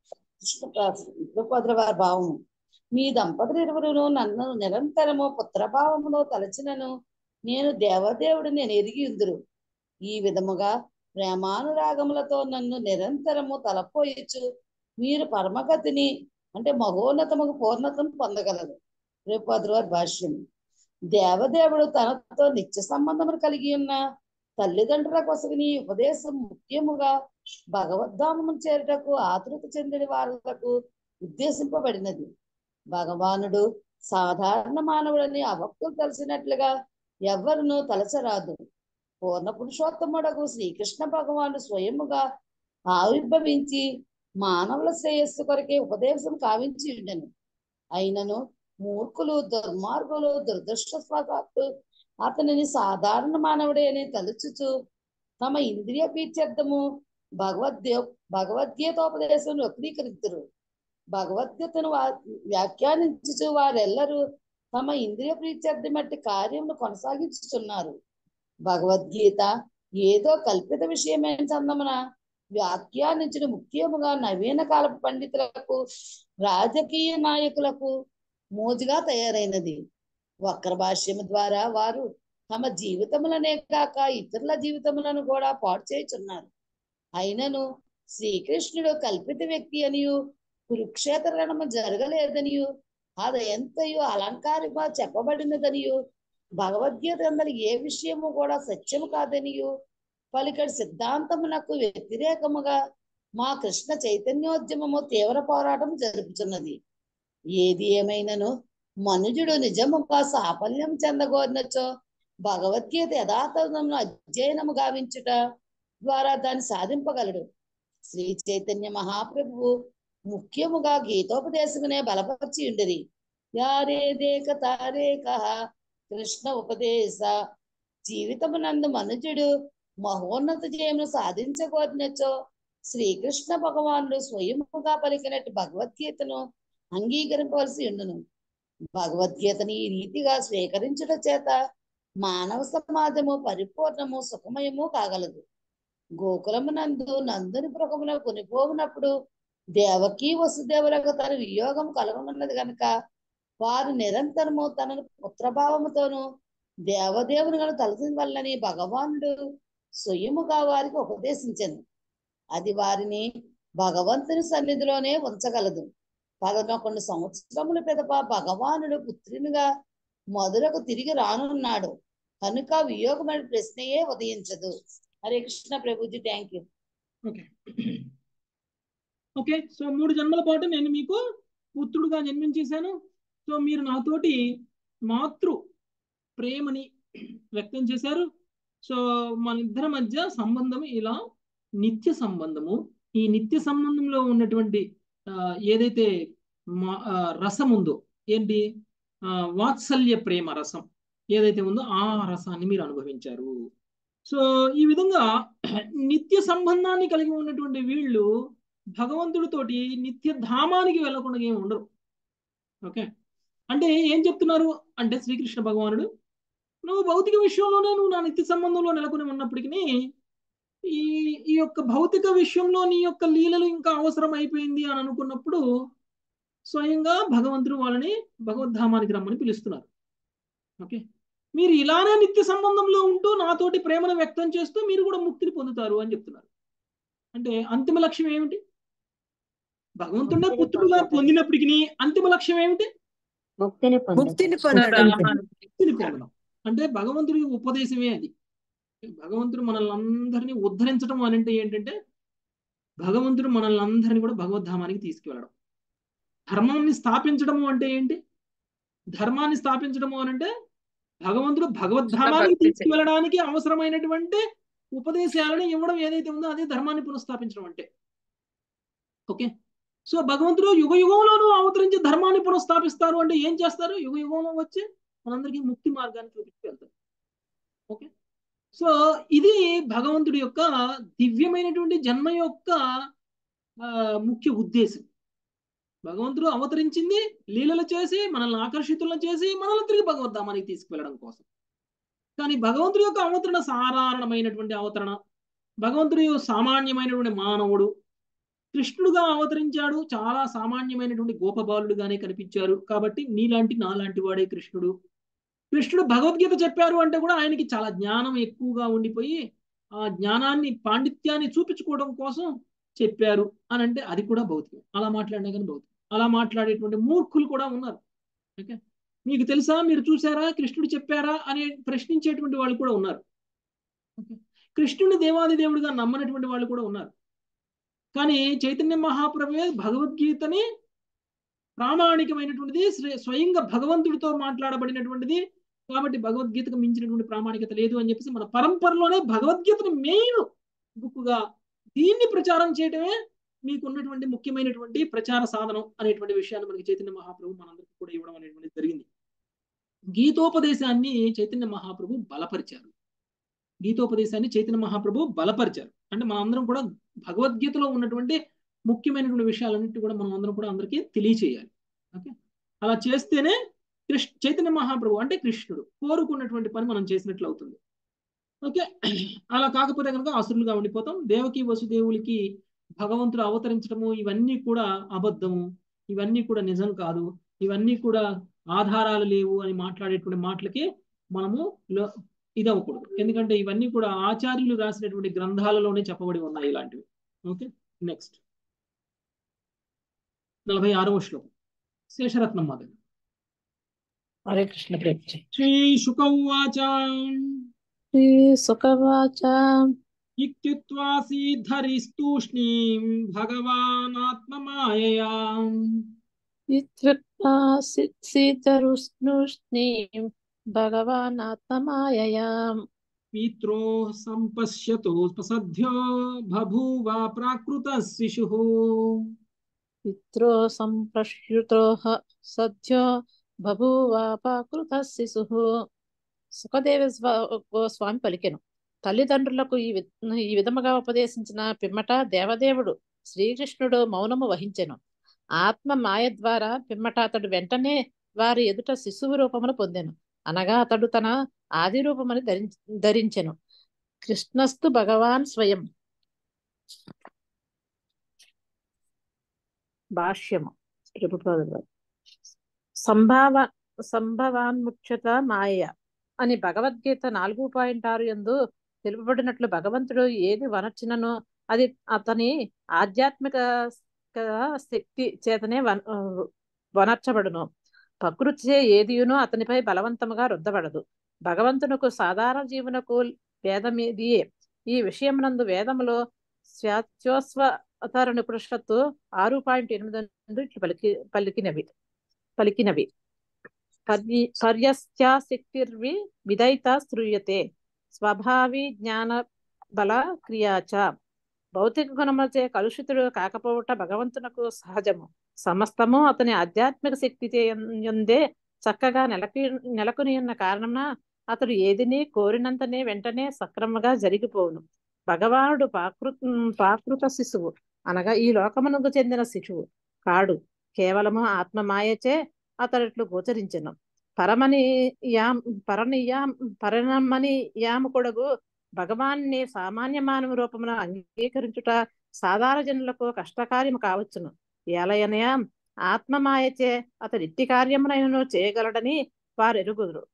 కృష్ణ వారి భావము మీ దంపతులు ఇరువురును నన్ను నిరంతరము పుత్రభావములో తలచినను నేను దేవదేవుడు నేను ఎరిగి ఉందురు ఈ విధముగా ప్రేమానురాగములతో నన్ను నిరంతరము తలపోయచ్చు మీరు పరమగతిని అంటే మహోన్నతముకు పూర్ణతను పొందగలరు రేపు వారి భాష్యం దేవదేవుడు తనతో నిత్య సంబంధములు కలిగి ఉన్న తల్లిదండ్రుల కొసగిని ఈ ఉపదేశం ముఖ్యముగా భగవద్ధామము చేరుటకు ఆతృత చెందిన వారులకు ఉద్దేశింపబడినది భగవానుడు సాధారణ మానవుడని అవక్తులు తెలిసినట్లుగా ఎవ్వరును తలచరాదు పూర్ణ పురుషోత్తముడకు శ్రీకృష్ణ భగవానుడు స్వయముగా ఆవిర్భవించి మానవుల శ్రేయస్సు కొరకే ఉపదేశం కావించి ఉండెను అయినను మూర్ఖులు దుర్మార్గులు దురదృష్టవశాత్తు అతనిని సాధారణ మానవుడే అని తలుచుచు తమ ఇంద్రియ పీత్యర్థము భగవద్గీ భగవద్గీతోపదేశం వక్రీకరిద్దరు భగవద్గీతను వా- వ్యాఖ్యానించుచు వారెల్లరూ తమ ఇంద్రియ ప్రీత్యర్థం మట్టి కార్యమును కొనసాగించుచున్నారు భగవద్గీత ఏదో కల్పిత విషయమే చందమున వ్యాఖ్యానించిన ముఖ్యముగా నవీన కాలపు పండితులకు రాజకీయ నాయకులకు మోజుగా తయారైనది వక్ర భాష్యము ద్వారా వారు తమ జీవితములనే కాక ఇతరుల జీవితములను కూడా పాడు చేయుచున్నారు అయినను శ్రీకృష్ణుడు కల్పిత వ్యక్తి అనియు కురుక్షేత్ర రణము జరగలేదనియు అది ఎంతయో అలంకారంగా చెప్పబడినదనియు భగవద్గీత అందరి ఏ విషయము కూడా సత్యము కాదనియు పలికడి సిద్ధాంతమునకు వ్యతిరేకముగా మా కృష్ణ చైతన్యోద్యమము తీవ్ర పోరాటం జరుపుచున్నది ఏది ఏమైనను మనుజుడు నిజముగా సాఫల్యం చెందగోరినచో భగవద్గీత యథాతథమును అధ్యయనము గావించుట ద్వారా దాన్ని సాధింపగలడు శ్రీ చైతన్య మహాప్రభువు ముఖ్యముగా గీతోపదేశమునే బలపరిచి ఉండిరి యారేదేక తారేక కృష్ణ ఉపదేశ జీవితమునందు మనుజుడు మహోన్నత జయమును సాధించగోరినచో శ్రీకృష్ణ భగవానుడు స్వయముగా పలికినట్టు భగవద్గీతను అంగీకరింపవలసి ఉండును భగవద్గీతని ఈ రీతిగా స్వీకరించుట చేత మానవ సమాజము పరిపూర్ణము సుఖమయము కాగలదు గోకులమునందు నందుని పురకమున కొనిపోవునప్పుడు దేవకి వసుదేవులకు తన వియోగం కలగనున్నది గనుక వారు నిరంతరము తనను పుత్రభావముతోనూ దేవదేవుని గను తలసిన వల్లని భగవానుడు స్వయముగా వారికి ఉపదేశించను అది వారిని భగవంతుని సన్నిధిలోనే ఉంచగలదు పదకొండు సంవత్సరముల పిదప భగవానుడు పుత్రునిగా మొదలకు తిరిగి రానున్నాడు కనుక వియోగమైన ప్రశ్నయే ఉదయించదు Hare Krishna Prabhuji thank you okay okay so మూడు జన్మల పాటు నేను మీకు పుత్రుడుగా జన్మించేశాను సో మీరు నాతోటి మాతృ ప్రేమని వ్యక్తం చేశారు సో మన ఇద్దరి మధ్య సంబంధం ఇలా నిత్య సంబంధము ఈ నిత్య సంబంధంలో ఉన్నటువంటి ఆ, ఏదైతే మా ఆ, రసం ఉందో ఏంటి ఆ, వాత్సల్య ప్రేమ రసం ఏదైతే ఉందో ఆ రసాన్ని మీరు అనుభవించారు సో ఈ విధంగా నిత్య సంబంధాన్ని కలిగి ఉన్నటువంటి వీళ్ళు భగవంతుడితోటి నిత్య ధామానికి వెళ్ళకుండా ఏమి ఉండరు ఓకే అంటే ఏం చెప్తున్నారు అంటే శ్రీకృష్ణ భగవానుడు నువ్వు భౌతిక విషయంలోనే నువ్వు నా నిత్య సంబంధంలో నెలకొని ఉన్నప్పటికీ ఈ ఈ యొక్క భౌతిక విషయంలో నీ యొక్క లీలలు ఇంకా అవసరం అయిపోయింది అని అనుకున్నప్పుడు స్వయంగా భగవంతుడు వాళ్ళని భగవద్ధామానికి రమ్మని పిలుస్తున్నారు ఓకే మీరు ఇలానే నిత్య సంబంధంలో ఉంటూ నాతోటి ప్రేమను వ్యక్తం చేస్తూ మీరు కూడా ముక్తిని పొందుతారు అని చెప్తున్నారు అంటే అంతిమ లక్ష్యం ఏమిటి భగవంతుడే ముక్తిని పుత్రుడుగా పొందడం. పొందినప్పటికీ అంతిమ లక్ష్యం ఏమిటి ముక్తిని ముక్తిని పొందడం పొందడం ముక్తిని పొందడం అంటే భగవంతుడి ఉపదేశమే అది భగవంతుడు మనల్ని అందరినీ ఉద్ధరించడం అని అంటే ఏంటంటే భగవంతుడు మనల్ని అందరినీ కూడా భగవద్ధామానికి తీసుకువెళ్ళడం ధర్మాన్ని స్థాపించడము అంటే ఏంటి ధర్మాన్ని స్థాపించడము అని అంటే భగవంతుడు భగవద్ధామానికి భక్తి తీసుకువెళ్ళడానికి అవసరమైనటువంటి ఉపదేశాలను ఇవ్వడం ఏదైతే ఉందో అదే ధర్మాన్ని పునఃస్థాపించడం అంటే ఓకే సో భగవంతుడు యుగ యుగంలోనూ అవతరించి ధర్మాన్ని పునఃస్థాపిస్తారు అంటే ఏం చేస్తారు యుగ యుగంలో వచ్చి మనందరికీ ముక్తి మార్గాన్ని చూపించి వెళ్తారు ఓకే సో ఇది భగవంతుడి యొక్క దివ్యమైనటువంటి జన్మ యొక్క ఆ, ముఖ్య ఉద్దేశం భగవంతుడు అవతరించింది లీలలు చేసి మనల్ని ఆకర్షితులను చేసి మనల్ని తిరిగి భగవద్ధామానికి తీసుకువెళ్ళడం కోసం కానీ భగవంతుడి యొక్క అవతరణ సాధారణమైనటువంటి అవతరణ భగవంతుడి సామాన్యమైనటువంటి మానవుడు కృష్ణుడుగా అవతరించాడు చాలా సామాన్యమైనటువంటి గోపబాలుడుగానే కనిపించారు కాబట్టి నీలాంటి నాలాంటి వాడే కృష్ణుడు కృష్ణుడు భగవద్గీత చెప్పారు అంటే కూడా ఆయనకి చాలా జ్ఞానం ఎక్కువగా ఉండిపోయి ఆ జ్ఞానాన్ని పాండిత్యాన్ని చూపించుకోవడం కోసం చెప్పారు అని అంటే అది కూడా భౌతికం అలా మాట్లాడినా కానీ భౌతికం అలా మాట్లాడేటువంటి మూర్ఖులు కూడా ఉన్నారు ఓకే మీకు తెలుసా మీరు చూసారా కృష్ణుడు చెప్పారా అని ప్రశ్నించేటువంటి వాళ్ళు కూడా ఉన్నారు ఓకే కృష్ణుని దేవాది దేవుడిగా నమ్మనటువంటి వాళ్ళు కూడా ఉన్నారు కానీ చైతన్య మహాప్రభువే భగవద్గీతని ప్రామాణికమైనటువంటిది స్వ- స్వయంగా భగవంతుడితో మాట్లాడబడినటువంటిది కాబట్టి భగవద్గీతకు మించినటువంటి ప్రామాణికత లేదు అని చెప్పేసి మన పరంపరలోనే భగవద్గీతని మెయిన్ బుక్గా దీన్ని ప్రచారం చేయటమే మీకు ఉన్నటువంటి ముఖ్యమైనటువంటి ప్రచార సాధనం అనేటువంటి విషయాన్ని మనకి చైతన్య మహాప్రభు మనందరికీ కూడా ఇవ్వడం అనేటువంటిది జరిగింది గీతోపదేశాన్ని చైతన్య మహాప్రభు బలపరిచారు గీతోపదేశాన్ని చైతన్య మహాప్రభు బలపరిచారు అంటే మనందరం కూడా భగవద్గీతలో ఉన్నటువంటి ముఖ్యమైనటువంటి విషయాలన్నిటి కూడా మనం అందరం కూడా అందరికీ తెలియచేయాలి ఓకే అలా చేస్తేనే కృష్ణ చైతన్య మహాప్రభు అంటే కృష్ణుడు కోరుకున్నటువంటి పని మనం చేసినట్లు అవుతుంది ఓకే అలా కాకపోతే కనుక అసురులుగా ఉండిపోతాం దేవకి వసుదేవులకి భగవంతుడు అవతరించడము ఇవన్నీ కూడా అబద్ధము ఇవన్నీ కూడా నిజం కాదు ఇవన్నీ కూడా ఆధారాలు లేవు అని మాట్లాడేటువంటి మాటలకి మనము లో- ఇది అవ్వకూడదు ఎందుకంటే ఇవన్నీ కూడా ఆచార్యులు రాసినటువంటి గ్రంథాలలోనే చెప్పబడి ఉన్నాయి ఇలాంటివి ఓకే నెక్స్ట్ నలభై ఆరవ శ్లోకం శేషరత్నం మొదలు హరే కృష్ణ ప్రభుజీ శ్రీ శుకౌవాచ శ్రీ సుఖవాచ ఇత్యుత్వాసీధరిస్తూష్ణీం భగవానాత్మమాయయా ఇత్యుక్తా సీతరుష్ణుష్ణీం భగవాన్ ఆత్మమాయయా పిత్రో సంపశ్యతో సద్యో బభూవ ప్రాకృత శిశు పిత్రో సంప్రశ్యుతో సద్యో బభూవాపాకృత శిశు సుఖదేవ స్వా- గోస్వామి పలికెను తల్లిదండ్రులకు ఈ వి- ఈ విధముగా ఉపదేశించిన పిమ్మట దేవదేవుడు శ్రీకృష్ణుడు మౌనము వహించెను ఆత్మ మాయ ద్వారా పిమ్మట అతడు వెంటనే వారి ఎదుట శిశువు రూపమును పొందెను అనగా అతడు తన ఆది రూపమని ధరి ధరించెను కృష్ణస్తు భగవాన్ స్వయం భాష్యము ప్రభుపాదుల వారు. సంభావ సంభవాన్ముఖ్యత మాయ అని భగవద్గీత నాలుగు పాయింట్ ఆరు ఎందు తెలుపబడినట్లు భగవంతుడు ఏది వనర్చినను అది అతని ఆధ్యాత్మిక శక్తి చేతనే వన వనర్చబడును ప్రకృతిచే ఏదియునో అతనిపై బలవంతముగా రుద్దబడదు భగవంతునకు సాధారణ జీవనకు వేదమేదియే ఈ విషయమునందు వేదములో స్వాత్యోస్వతరణ పురుషత్తు ఆరు పాయింట్ ఎనిమిది నుండి ఇట్లు పలికి పలికినవి పలికినవి పర్య పర్యస్యాశక్తిర్వి విదయిత శ్రూయతే స్వభావి జ్ఞాన బల క్రియాచ భౌతిక గుణములచే కలుషితుడు కాకపోవట భగవంతునకు సహజము సమస్తము అతని ఆధ్యాత్మిక శక్తి ఎందే చక్కగా నెలకి నెలకొని ఉన్న కారణమున అతడు ఏదిని కోరినంతనే వెంటనే సక్రమంగా జరిగిపోవును భగవానుడు పాకృ పాకృత శిశువు అనగా ఈ లోకమునకు చెందిన శిశువు కాడు కేవలము ఆత్మమాయచే అతడిట్లు గోచరించెను పరమని యాం పరనియాం పరమని యామకుడగు భగవాన్ని సామాన్య మానవ రూపమున అంగీకరించుట సాధారణ జనులకు కష్టకార్యము కావచ్చును ఏలయనయ ఆత్మమాయచే అతడు ఇట్టి కార్యమునైనను చేయగలడని వారు ఎరుగుదురు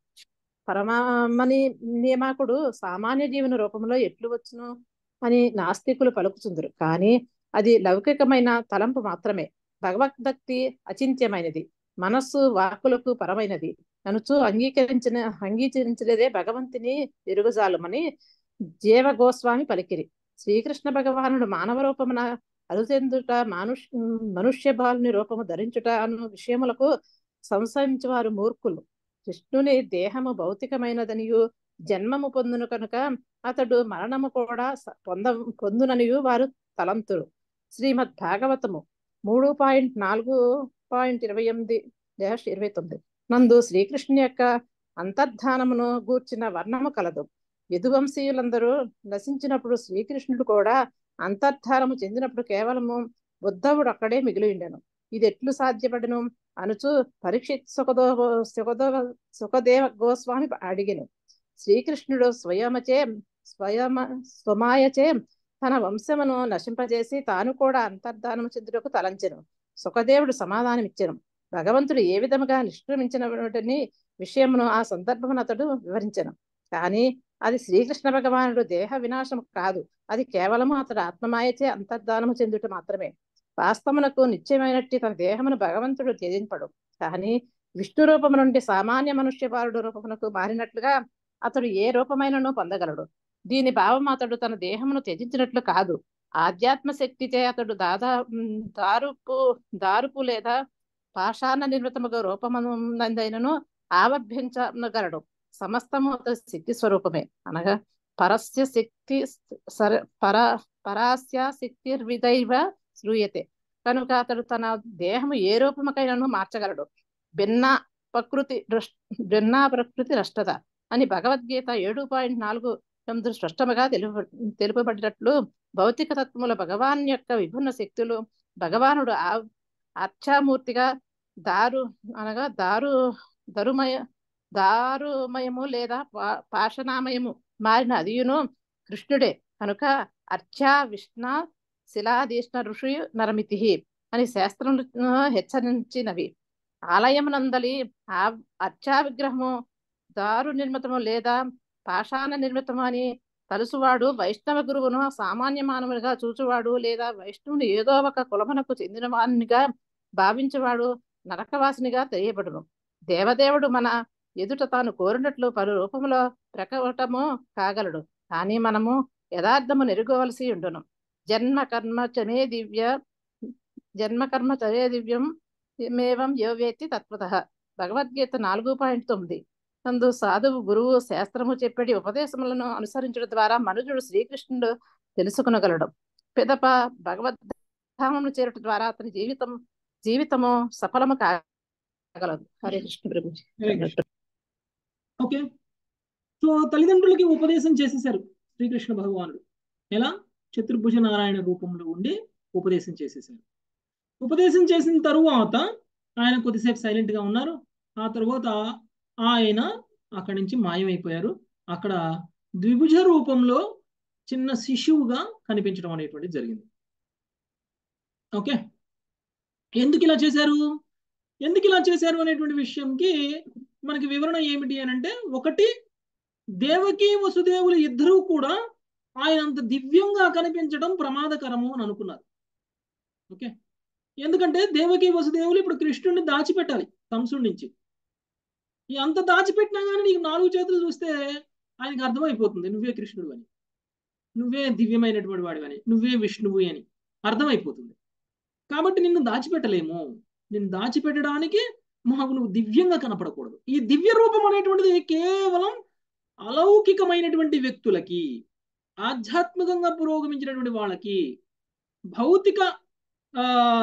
పరమామని నియామకుడు సామాన్య జీవన రూపంలో ఎట్లు వచ్చును అని నాస్తికులు పలుకుతుందరు కానీ అది లౌకికమైన తలంపు మాత్రమే భగవద్భక్తి అచింత్యమైనది మనస్సు వాక్కులకు పరమైనది అనుచు అంగీకరించిన అంగీకరించలేదే భగవంతుని ఎరుగుజాలమని జీవ గోస్వామి పలికిరి శ్రీకృష్ణ భగవానుడు మానవ రూపమున అరుచెందుట మానుష్ మనుష్య బాలుని రూపము ధరించుట అను విషయములకు సంశయించేవారు మూర్ఖులు కృష్ణుని దేహము భౌతికమైనదనియు జన్మము పొందును కనుక అతడు మరణము కూడా పొంద పొందుననియు వారు తలంతురు శ్రీమద్ భాగవతము మూడు పాయింట్ నాలుగు పాయింట్ ఇరవై ఎనిమిది డాష్ ఇరవై తొమ్మిది నందు శ్రీకృష్ణుని యొక్క అంతర్ధానమును గూర్చిన వర్ణము కలదు యదువంశీయులందరూ నశించినప్పుడు శ్రీకృష్ణుడు కూడా అంతర్ధానము చెందినప్పుడు కేవలము బుద్ధవుడు అక్కడే మిగిలి ఉండెను ఇది ఎట్లు సాధ్యపడను అనుచు పరీక్షిత్ సుఖదో సుఖదో సుఖదేవ గోస్వామి అడిగెను శ్రీకృష్ణుడు స్వయమచే స్వయమ స్వమాయచే తన వంశమును నశింపజేసి తాను కూడా అంతర్ధానము చెందుటకు తలంచెను సుఖదేవుడు సమాధానమిచ్చెను భగవంతుడు ఏ విధముగా నిష్క్రమించిన విషయమును ఆ సందర్భమును అతడు వివరించెను కానీ అది శ్రీకృష్ణ భగవానుడు దేహ వినాశము కాదు అది కేవలము అతడు ఆత్మమాయచే అంతర్ధానము చెందుట మాత్రమే వాస్తవమునకు నిత్యమైనట్టి తన దేహమును భగవంతుడు త్యజింపడు కానీ విష్ణు రూపము నుండి సామాన్య మనుష్య బాలుడు రూపమునకు మారినట్లుగా అతడు ఏ రూపమైనను పొందగలడు దీని భావం అతడు తన దేహమును త్యజించినట్లు కాదు ఆధ్యాత్మ శక్తిచే అతడు దాదా దారుపు దారుపు లేదా పాషాణ నిర్మితముగా రూపమునందైనను ఆవర్భించగలడు సమస్తము అతడి శక్తి స్వరూపమే అనగా పరస్య శక్తి సర పర పరాస్య శక్తి విదైవ శ్రూయతే కనుక అతడు తన దేహము ఏ రూపముకైనను మార్చగలడు భిన్న ప్రకృతి భిన్న ప్రకృతి రష్టత అని భగవద్గీత ఏడు పాయింట్ నాలుగు తొమ్మిది స్పష్టముగా తెలుపు తెలుపబడినట్లు భౌతిక తత్వముల భగవాన్ యొక్క విభిన్న శక్తులు భగవానుడు ఆ అర్చామూర్తిగా దారు అనగా దారు దరుమయ దారుమయము లేదా పాషణామయము మారిన అదియును కృష్ణుడే కనుక అర్చా విష్ణ శిలాదీష్ణ ఋషి నరమితి అని శాస్త్రం హెచ్చరించినవి ఆలయమునందలి ఆ అర్చా విగ్రహము దారు నిర్మితము లేదా పాషాణ నిర్మితము అని తలుసువాడు వైష్ణవ గురువును సామాన్య మానవునిగా చూచువాడు లేదా వైష్ణవుని ఏదో ఒక కులమునకు చెందిన వానిగా భావించేవాడు నరకవాసినిగా తెలియబడును దేవదేవుడు మన ఎదుట తాను కోరినట్లు పలు రూపములో ప్రకటము కాగలడు కానీ మనము యథార్థము నెరుగవలసి ఉండును జన్మ కర్మ చమే దివ్య జన్మ కర్మ చరే దివ్యం మేవం యోవేత్తి తత్వత భగవద్గీత నాలుగు పాయింట్ తొమ్మిది నందు సాధువు గురువు శాస్త్రము చెప్పేటి ఉపదేశములను అనుసరించడం ద్వారా మనుజుడు శ్రీకృష్ణుడు తెలుసుకునగలడు పిదప భగవద్ధామను చేరటం ద్వారా అతని జీవితం జీవితము సఫలము కాగలదు హరే కృష్ణ ప్రభు ఓకే సో తల్లిదండ్రులకి ఉపదేశం చేసేసారు శ్రీకృష్ణ భగవానుడు ఎలా చతుర్భుజ నారాయణ రూపంలో ఉండి ఉపదేశం చేసేసారు ఉపదేశం చేసిన తరువాత ఆయన కొద్దిసేపు సైలెంట్ గా ఉన్నారు ఆ తర్వాత ఆయన అక్కడి నుంచి మాయమైపోయారు అక్కడ ద్విభుజ రూపంలో చిన్న శిశువుగా కనిపించడం అనేటువంటిది జరిగింది ఓకే ఎందుకు ఇలా చేశారు ఎందుకు ఇలా చేశారు అనేటువంటి విషయంకి మనకి వివరణ ఏమిటి అని అంటే ఒకటి దేవకి వసుదేవులు ఇద్దరూ కూడా ఆయన అంత దివ్యంగా కనిపించడం ప్రమాదకరము అని అనుకున్నారు ఓకే ఎందుకంటే దేవకి వసుదేవులు ఇప్పుడు కృష్ణుడిని దాచిపెట్టాలి కంసుడి నుంచి ఈ అంత దాచిపెట్టినా కానీ నీకు నాలుగు చేతులు చూస్తే ఆయనకి అర్థమైపోతుంది నువ్వే కృష్ణుడు అని నువ్వే దివ్యమైనటువంటి వాడివని నువ్వే విష్ణువు అని అర్థమైపోతుంది కాబట్టి నిన్ను దాచిపెట్టలేము నిన్ను దాచిపెట్టడానికి మాకు నువ్వు దివ్యంగా కనపడకూడదు ఈ దివ్య రూపం అనేటువంటిది కేవలం అలౌకికమైనటువంటి వ్యక్తులకి ఆధ్యాత్మికంగా పురోగమించినటువంటి వాళ్ళకి భౌతిక ఆ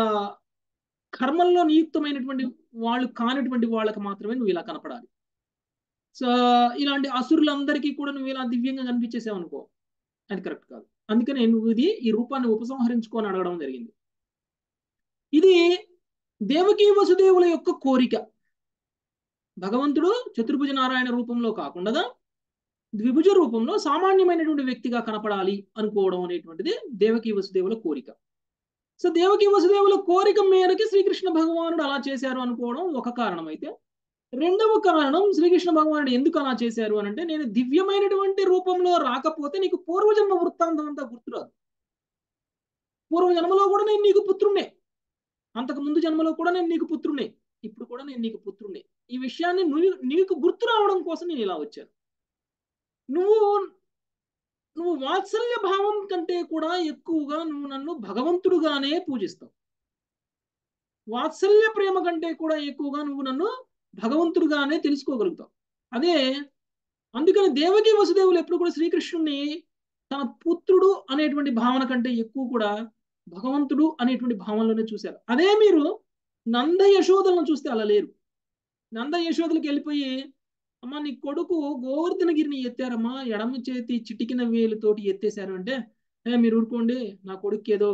కర్మల్లో నియుక్తమైనటువంటి వాళ్ళు కానటువంటి వాళ్ళకి మాత్రమే నువ్వు ఇలా కనపడాలి సో ఇలాంటి అసురులందరికీ కూడా నువ్వు ఇలా దివ్యంగా కనిపించేసావు అనుకో అది కరెక్ట్ కాదు అందుకనే నువ్వు ఇది ఈ రూపాన్ని ఉపసంహరించుకొని అడగడం జరిగింది ఇది దేవకీ వసుదేవుల యొక్క కోరిక భగవంతుడు చతుర్భుజ నారాయణ రూపంలో కాకుండా ద్విభుజ రూపంలో సామాన్యమైనటువంటి వ్యక్తిగా కనపడాలి అనుకోవడం అనేటువంటిది దేవకీ వసుదేవుల కోరిక సో దేవకీ వసుదేవుల కోరిక మేరకి శ్రీకృష్ణ భగవానుడు అలా చేశారు అనుకోవడం ఒక కారణం అయితే రెండవ కారణం శ్రీకృష్ణ భగవానుడు ఎందుకు అలా చేశారు అని అంటే నేను దివ్యమైనటువంటి రూపంలో రాకపోతే నీకు పూర్వజన్మ వృత్తాంతం అంతా గుర్తురాదు పూర్వజన్మలో కూడా నేను నీకు పుత్రుణ్ణే అంతకు ముందు జన్మలో కూడా నేను నీకు పుత్రుణ్ణే ఇప్పుడు కూడా నేను నీకు పుత్రుణ్ణే ఈ విషయాన్ని నువ్వు నీకు గుర్తు రావడం కోసం నేను ఇలా వచ్చాను నువ్వు నువ్వు వాత్సల్య భావం కంటే కూడా ఎక్కువగా నువ్వు నన్ను భగవంతుడుగానే పూజిస్తావు వాత్సల్య ప్రేమ కంటే కూడా ఎక్కువగా నువ్వు నన్ను భగవంతుడుగానే తెలుసుకోగలుగుతావు అదే అందుకని దేవకి వసుదేవులు ఎప్పుడు కూడా శ్రీకృష్ణుడిని తన పుత్రుడు అనేటువంటి భావన కంటే ఎక్కువ కూడా భగవంతుడు అనేటువంటి భావనలోనే చూశారు అదే మీరు నంద యశోదలను చూస్తే అలా లేరు నంద యశోదలకు వెళ్ళిపోయి అమ్మ నీ కొడుకు గోవర్ధనగిరిని ఎత్తారమ్మా ఎడమ చేతి చిటికిన వేలుతోటి ఎత్తేశారు అంటే "ఏ, మీరు ఊరుకోండి నా కొడుకు ఏదో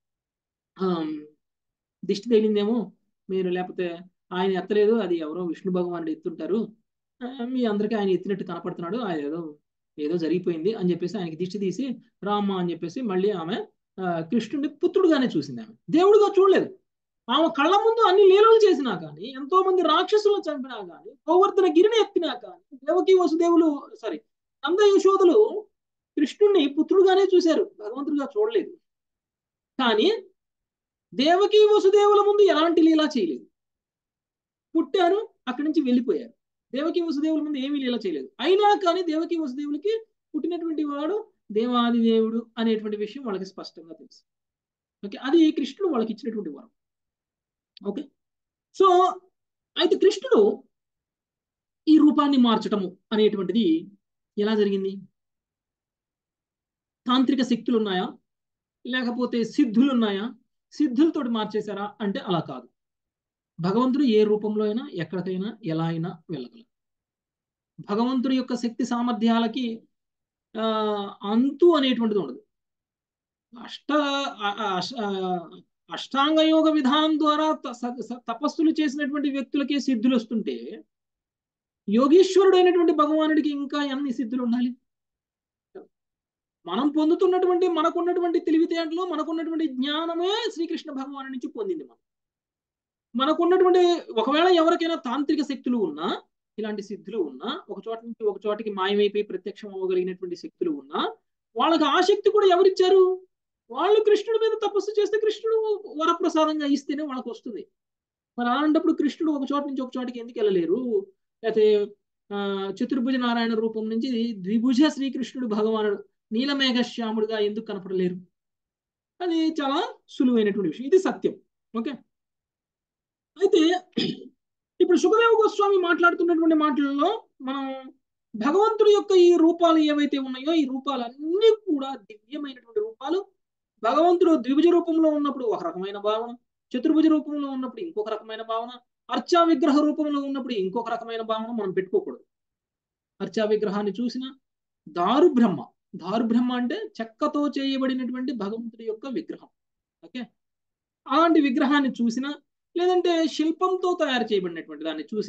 దిష్టి తగిలిందేమో మీరు లేకపోతే ఆయన ఎత్తలేదు అది ఎవరో విష్ణు భగవానుడు ఎత్తుంటారు ఆ, మీ అందరికీ ఆయన ఎత్తినట్టు కనపడుతున్నాడు ఆయన ఏదో ఏదో జరిగిపోయింది అని చెప్పేసి ఆయనకి దిష్టి తీసి రామ్మ అని చెప్పేసి మళ్ళీ ఆమె ఆ, కృష్ణుడిని పుత్రుడుగానే చూసింది ఆమె దేవుడిగా చూడలేదు ఆమె కళ్ళ ముందు అన్ని లీలలు చేసినా కానీ ఎంతో మంది రాక్షసులను చంపినా కానీ గోవర్ధన గిరిని ఎత్తినా కానీ దేవకి వసుదేవులు సారీ నంద యశోదులు కృష్ణుడిని పుత్రుడుగానే చూశారు భగవంతుడిగా చూడలేదు కానీ దేవకి వసుదేవుల ముందు ఎలాంటి లీలా చేయలేదు పుట్టారు అక్కడి నుంచి వెళ్ళిపోయారు దేవకి వసుదేవుల ముందు ఏమీ లీల చేయలేదు అయినా కానీ దేవకి వసుదేవులకి పుట్టినటువంటి వాడు దేవాది దేవుడు అనేటువంటి విషయం వాళ్ళకి స్పష్టంగా తెలుసు ఓకే అది కృష్ణుడు వాళ్ళకి ఇచ్చినటువంటి వరం ఓకే సో అయితే కృష్ణుడు ఈ రూపాన్ని మార్చటము అనేటువంటిది ఎలా జరిగింది తాంత్రిక శక్తులు ఉన్నాయా లేకపోతే సిద్ధులు ఉన్నాయా సిద్ధులతోటి మార్చేశారా అంటే అలా కాదు భగవంతుడు ఏ రూపంలో అయినా ఎక్కడికైనా ఎలా అయినా వెళ్ళగలరు భగవంతుడి యొక్క శక్తి సామర్థ్యాలకి ఆ అంతు అనేటువంటిది ఉండదు అష్ట ఆ- ఆ- అష్- ఆ, అష్టాంగ యోగ విధానం ద్వారా త- స- స- తపస్సులు చేసినటువంటి వ్యక్తులకే సిద్ధులు వస్తుంటే యోగీశ్వరుడు అయినటువంటి భగవానుడికి ఇంకా ఎన్ని సిద్ధులు ఉండాలి మనం పొందుతున్నటువంటి మనకున్నటువంటి తెలివితేటలు మనకున్నటువంటి జ్ఞానమే శ్రీకృష్ణ భగవాను నుంచి పొందింది మనం మనకున్నటువంటి ఒకవేళ ఎవరికైనా తాంత్రిక శక్తులు ఉన్నా ఇలాంటి సిద్ధులు ఉన్నా ఒక చోట నుంచి ఒక చోటికి మాయమైపోయి ప్రత్యక్షం అవ్వగలిగినటువంటి శక్తులు ఉన్నా వాళ్ళకి ఆ శక్తి కూడా ఎవరిచ్చారు వాళ్ళు కృష్ణుడి మీద తపస్సు చేస్తే కృష్ణుడు వరప్రసాదంగా ఇస్తేనే వాళ్ళకి వస్తుంది మరి అలాంటప్పుడు కృష్ణుడు ఒక చోట నుంచి ఒక చోటికి ఎందుకు వెళ్ళలేరు లేకపోతే ఆ, చతుర్భుజ నారాయణ రూపం నుంచి ద్విభుజ శ్రీకృష్ణుడు భగవానుడు నీలమేఘ శ్యాముడుగా ఎందుకు కనపడలేరు అది చాలా సులువైనటువంటి విషయం ఇది సత్యం ఓకే అయితే ఇప్పుడు సుఖదేవ గోస్వామి మాట్లాడుతున్నటువంటి మాటలలో మనం భగవంతుడి యొక్క ఈ రూపాలు ఏవైతే ఉన్నాయో ఈ రూపాలన్నీ కూడా దివ్యమైనటువంటి రూపాలు భగవంతుడు ద్విభుజ రూపంలో ఉన్నప్పుడు ఒక రకమైన భావన చతుర్భుజ రూపంలో ఉన్నప్పుడు ఇంకొక రకమైన భావన అర్చా విగ్రహ రూపంలో ఉన్నప్పుడు ఇంకొక రకమైన భావన మనం పెట్టుకోకూడదు అర్చా విగ్రహాన్ని చూసిన దారు బ్రహ్మ దారు బ్రహ్మ అంటే చెక్కతో చేయబడినటువంటి భగవంతుడి యొక్క విగ్రహం ఓకే అలాంటి విగ్రహాన్ని చూసినా లేదంటే శిల్పంతో తయారు చేయబడినటువంటి దాన్ని చూసినా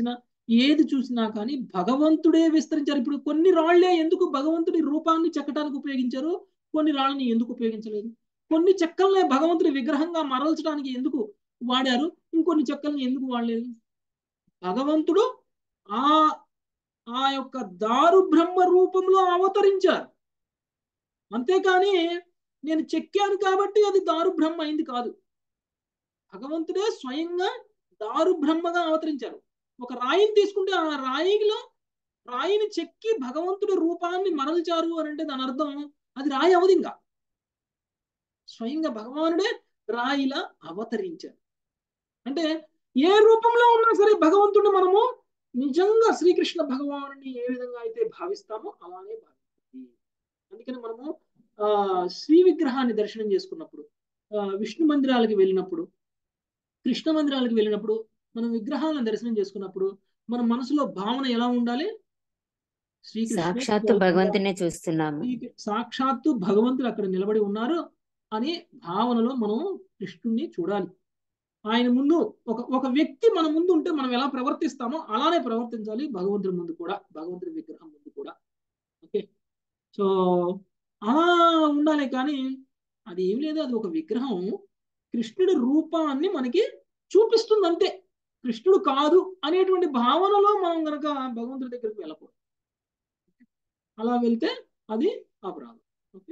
ఏది చూసినా కానీ భగవంతుడే విస్తరించారు ఇప్పుడు కొన్ని రాళ్లే ఎందుకు భగవంతుడి రూపాన్ని చెక్కడానికి ఉపయోగించారు కొన్ని రాళ్ళని ఎందుకు ఉపయోగించలేదు కొన్ని చెక్కల్నే భగవంతుడి విగ్రహంగా మరల్చడానికి ఎందుకు వాడారు ఇంకొన్ని చెక్కల్ని ఎందుకు వాడలేదు భగవంతుడు ఆ ఆ యొక్క దారు బ్రహ్మ రూపంలో అవతరించారు అంతేకాని నేను చెక్కాను కాబట్టి అది దారు బ్రహ్మ అయింది కాదు భగవంతుడే స్వయంగా దారు బ్రహ్మగా అవతరించారు ఒక రాయిని తీసుకుంటే ఆ రాయిలో రాయిని చెక్కి భగవంతుడి రూపాన్ని మరల్చారు అని అంటే దాని అర్థం అది రాయి అవదు ఇంకా స్వయంగా భగవానుడే రాయిలా అవతరించారు అంటే ఏ రూపంలో ఉన్నా సరే భగవంతుడిని మనము నిజంగా శ్రీకృష్ణ భగవానుని ఏ విధంగా అయితే భావిస్తామో అలానే భావిస్తుంది అందుకని మనము ఆ శ్రీ విగ్రహాన్ని దర్శనం చేసుకున్నప్పుడు ఆ విష్ణు మందిరాలకి వెళ్ళినప్పుడు కృష్ణ మందిరాలకు వెళ్ళినప్పుడు మనం విగ్రహాలను దర్శనం చేసుకున్నప్పుడు మన మనసులో భావన ఎలా ఉండాలి శ్రీకృష్ణ సాక్షాత్తు భగవంతునే చూస్తున్నాము సాక్షాత్తు భగవంతుడు అక్కడ నిలబడి ఉన్నారు అనే భావనలో మనం కృష్ణుణ్ణి చూడాలి ఆయన ముందు ఒక ఒక వ్యక్తి మన ముందు ఉంటే మనం ఎలా ప్రవర్తిస్తామో అలానే ప్రవర్తించాలి భగవంతుడి ముందు కూడా భగవంతుడి విగ్రహం ముందు కూడా ఓకే సో అలా ఉండాలి కానీ అది ఏం లేదు అది ఒక విగ్రహం కృష్ణుడి రూపాన్ని మనకి చూపిస్తుంది అంతే కృష్ణుడు కాదు అనేటువంటి భావనలో మనం గనక భగవంతుడి దగ్గరికి వెళ్ళకూడదు అలా వెళ్తే అది అపరాధం ఓకే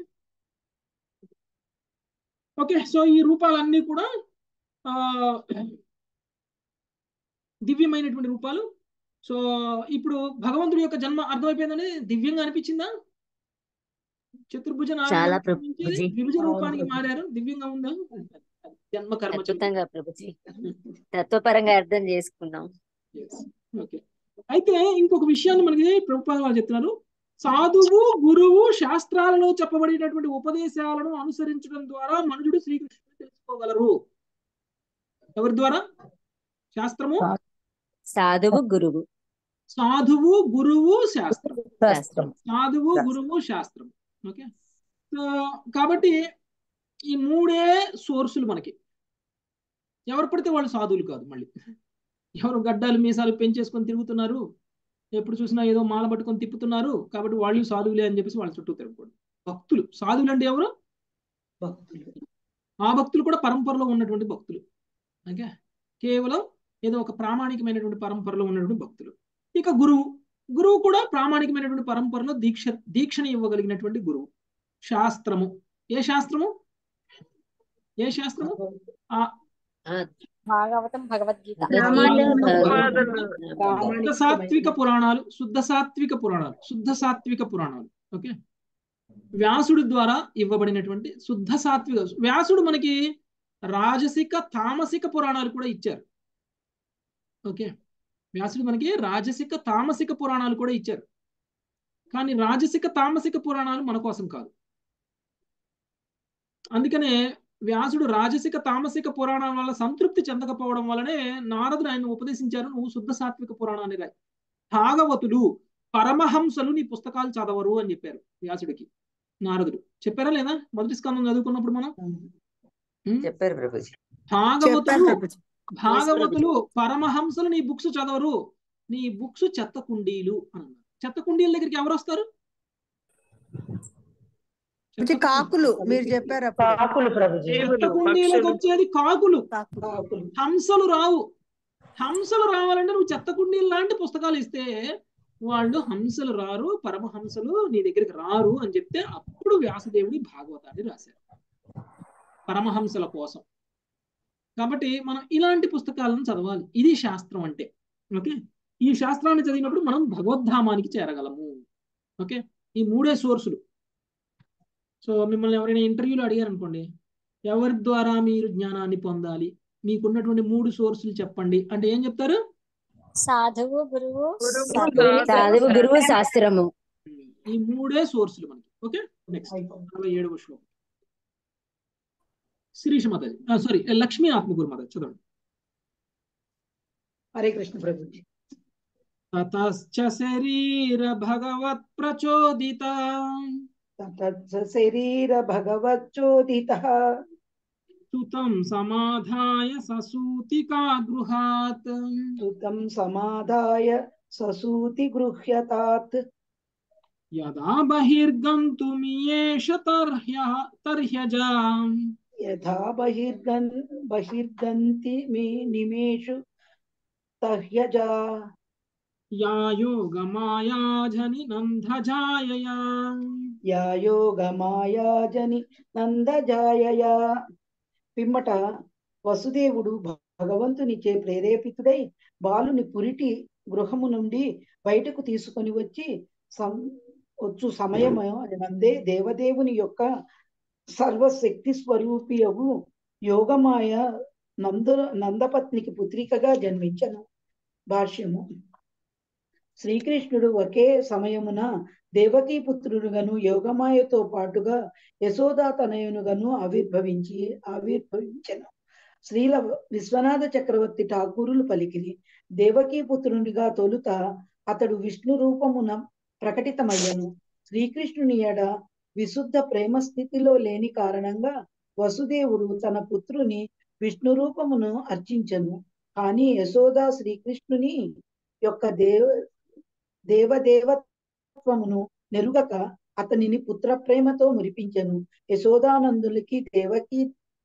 ఓకే సో ఈ రూపాలన్నీ కూడా ఆ దివ్యమైనటువంటి రూపాలు సో ఇప్పుడు భగవంతుడి యొక్క జన్మ అర్థమైపోయిందని దివ్యంగా అనిపించిందా చతుర్భుజ చాలా నారాయణ నుంచి ప్రభుజీ విభుజ రూపానికి మారారు దివ్యంగా ఉందా జన్మ కర్మ అద్భుతంగా ప్రభుజీ తత్వపరంగా అర్థం చేసుకున్నాం ఓకే అయితే ఇంకొక విషయాన్ని మనకి ప్రభుపాద వారు చెప్తున్నారు సాధువు గురువు శాస్త్రాలలో చెప్పబడినటువంటి ఉపదేశాలను అనుసరించడం ద్వారా మనుషుడు శ్రీకృష్ణుని తెలుసుకోగలరు ఎవరి ద్వారా శాస్త్రము సాధువు గురువు సాధువు గురువు శాస్త్రం శాస్త్రం సాధువు గురువు శాస్త్రం ఓకే సో కాబట్టి ఈ మూడే సోర్సులు మనకి ఎవరు పడితే వాళ్ళు సాధువులు కాదు మళ్ళీ ఎవరు గడ్డాలు మీసాలు పెంచేసుకొని తిరుగుతున్నారు ఎప్పుడు చూసినా ఏదో మాల పట్టుకొని తిప్పుతున్నారు కాబట్టి వాళ్ళు సాధువులే అని చెప్పేసి వాళ్ళ చుట్టూ తిరగకూడదు భక్తులు సాధువులు అంటే ఎవరు భక్తులు ఆ భక్తులు కూడా పరంపరలో ఉన్నటువంటి భక్తులు ఓకే కేవలం ఏదో ఒక ప్రామాణికమైనటువంటి పరంపరలో ఉన్నటువంటి భక్తులు ఇక గురువు గురువు కూడా ప్రామాణికమైనటువంటి పరంపరలో దీక్ష దీక్షని ఇవ్వగలిగినటువంటి గురువు శాస్త్రము ఏ శాస్త్రము ఏ శాస్త్రము ఆ భాగవతం భగవద్గీత శుద్ధ సాత్విక పురాణాలు శుద్ధ సాత్విక పురాణాలు శుద్ధ సాత్విక పురాణాలు ఓకే వ్యాసుడి ద్వారా ఇవ్వబడినటువంటి శుద్ధ సాత్విక వ్యాసుడు మనకి రాజసిక తామసిక పురాణాలు కూడా ఇచ్చారు ఓకే వ్యాసుడు మనకి రాజసిక తామసిక పురాణాలు కూడా ఇచ్చారు కానీ రాజసిక తామసిక పురాణాలు మన కోసం కాదు అందుకనే వ్యాసుడు రాజసిక తామసిక పురాణాల వల్ల సంతృప్తి చెందకపోవడం వల్లనే నారదుడు ఆయన ఉపదేశించారు నువ్వు శుద్ధ సాత్విక పురాణాన్ని రాయి భాగవతులు పరమహంసలు నీ పుస్తకాలు చదవరు అని చెప్పారు వ్యాసుడికి నారదుడు చెప్పారా లేదా మొదటి స్కందం చదువుకున్నప్పుడు మనం చెప్పారు ప్రభుజీ భాగవతులు భాగవతులు పరమహంసలు నీ బుక్స్ చదవరు నీ బుక్స్ చెత్త కుండీలు అని అన్నారు చెత్త కుండీల దగ్గరికి ఎవరు వస్తారు ఇది కాకులు మీరు చెప్పారు కాకులు ప్రభుజీ చెత్త కుండీలకు వచ్చేది కాకులు కాకులు హంసలు రావు హంసలు రావాలంటే నువ్వు చెత్త కుండీలు లాంటి పుస్తకాలు ఇస్తే వాళ్ళు హంసలు రారు పరమహంసలు నీ దగ్గరికి రారు అని చెప్తే అప్పుడు వ్యాసదేవుడి భాగవతాన్ని రాశారు పరమహంసల కోసం కాబట్టి మనం ఇలాంటి పుస్తకాలను చదవాలి ఇది శాస్త్రం అంటే ఓకే ఈ శాస్త్రాన్ని చదివినప్పుడు మనం భగవద్ధామానికి చేరగలము ఓకే ఈ మూడే సోర్సులు సో మిమ్మల్ని ఎవరైనా ఇంటర్వ్యూలో అడిగారు అనుకోండి ఎవరి ద్వారా మీరు జ్ఞానాన్ని పొందాలి మీకున్నటువంటి మూడు సోర్సులు చెప్పండి అంటే ఏం చెప్తారు సాధువు గురువు సాధువు గురువు శాస్త్రము ఈ మూడే సోర్సులు మనకి ఓకే నెక్స్ట్ నలభై ఏడవ శ్లోకం శిరీష మాతాజీ సారీ లక్ష్మీ ఆత్మగురు మాతాజీ చదవండి హరే కృష్ణ ప్రభుజీ తతశ్చ శరీర భగవత్ ప్రచోదిత తత్స శరీర భగవచ్చోదిత స్తుతం సమాధాయ ససూతికా గృహాత్ సుతం సమాదాయ ససూతి గృహ్యతాత్ యదా బహిర్గంతుమియేష తర్హ్య తర్హ్యజా యథా బహిర్గన్ బహిర్గంతి మీ నిమేషు తహ్యజా యా యోగమాయాజని నందజాయయా యా యోగమాయాజని నందజాయయా పిమ్మట వసుదేవుడు భగవంతునిచే ప్రేరేపితుడై బాలుని పురిటి గృహము నుండి బయటకు తీసుకొని వచ్చి సం వచ్చు సమయము నందే దేవదేవుని యొక్క సర్వశక్తి స్వరూపియగు యోగమాయ నంద నందపత్నికి పుత్రికగా జన్మించను భాష్యము శ్రీకృష్ణుడు ఒకే సమయమున దేవకీ పుత్రుడుగాను యోగమాయతో పాటుగా యశోదా తనయునుగాను ఆవిర్భవించి ఆవిర్భవించను శ్రీల విశ్వనాథ చక్రవర్తి ఠాకూరులు పలికిరి దేవకీ పుత్రునిగా తొలుత అతడు విష్ణు రూపమున ప్రకటితమయ్యను శ్రీకృష్ణుని ఎడ విశుద్ధ ప్రేమ స్థితిలో లేని కారణంగా వసుదేవుడు తన పుత్రుని విష్ణు రూపమును అర్చించను కానీ యశోద శ్రీకృష్ణుని యొక్క దేవ దేవదేవత్వమును నెరుగక అతనిని పుత్ర ప్రేమతో మురిపించను యశోదానందులకి దేవకి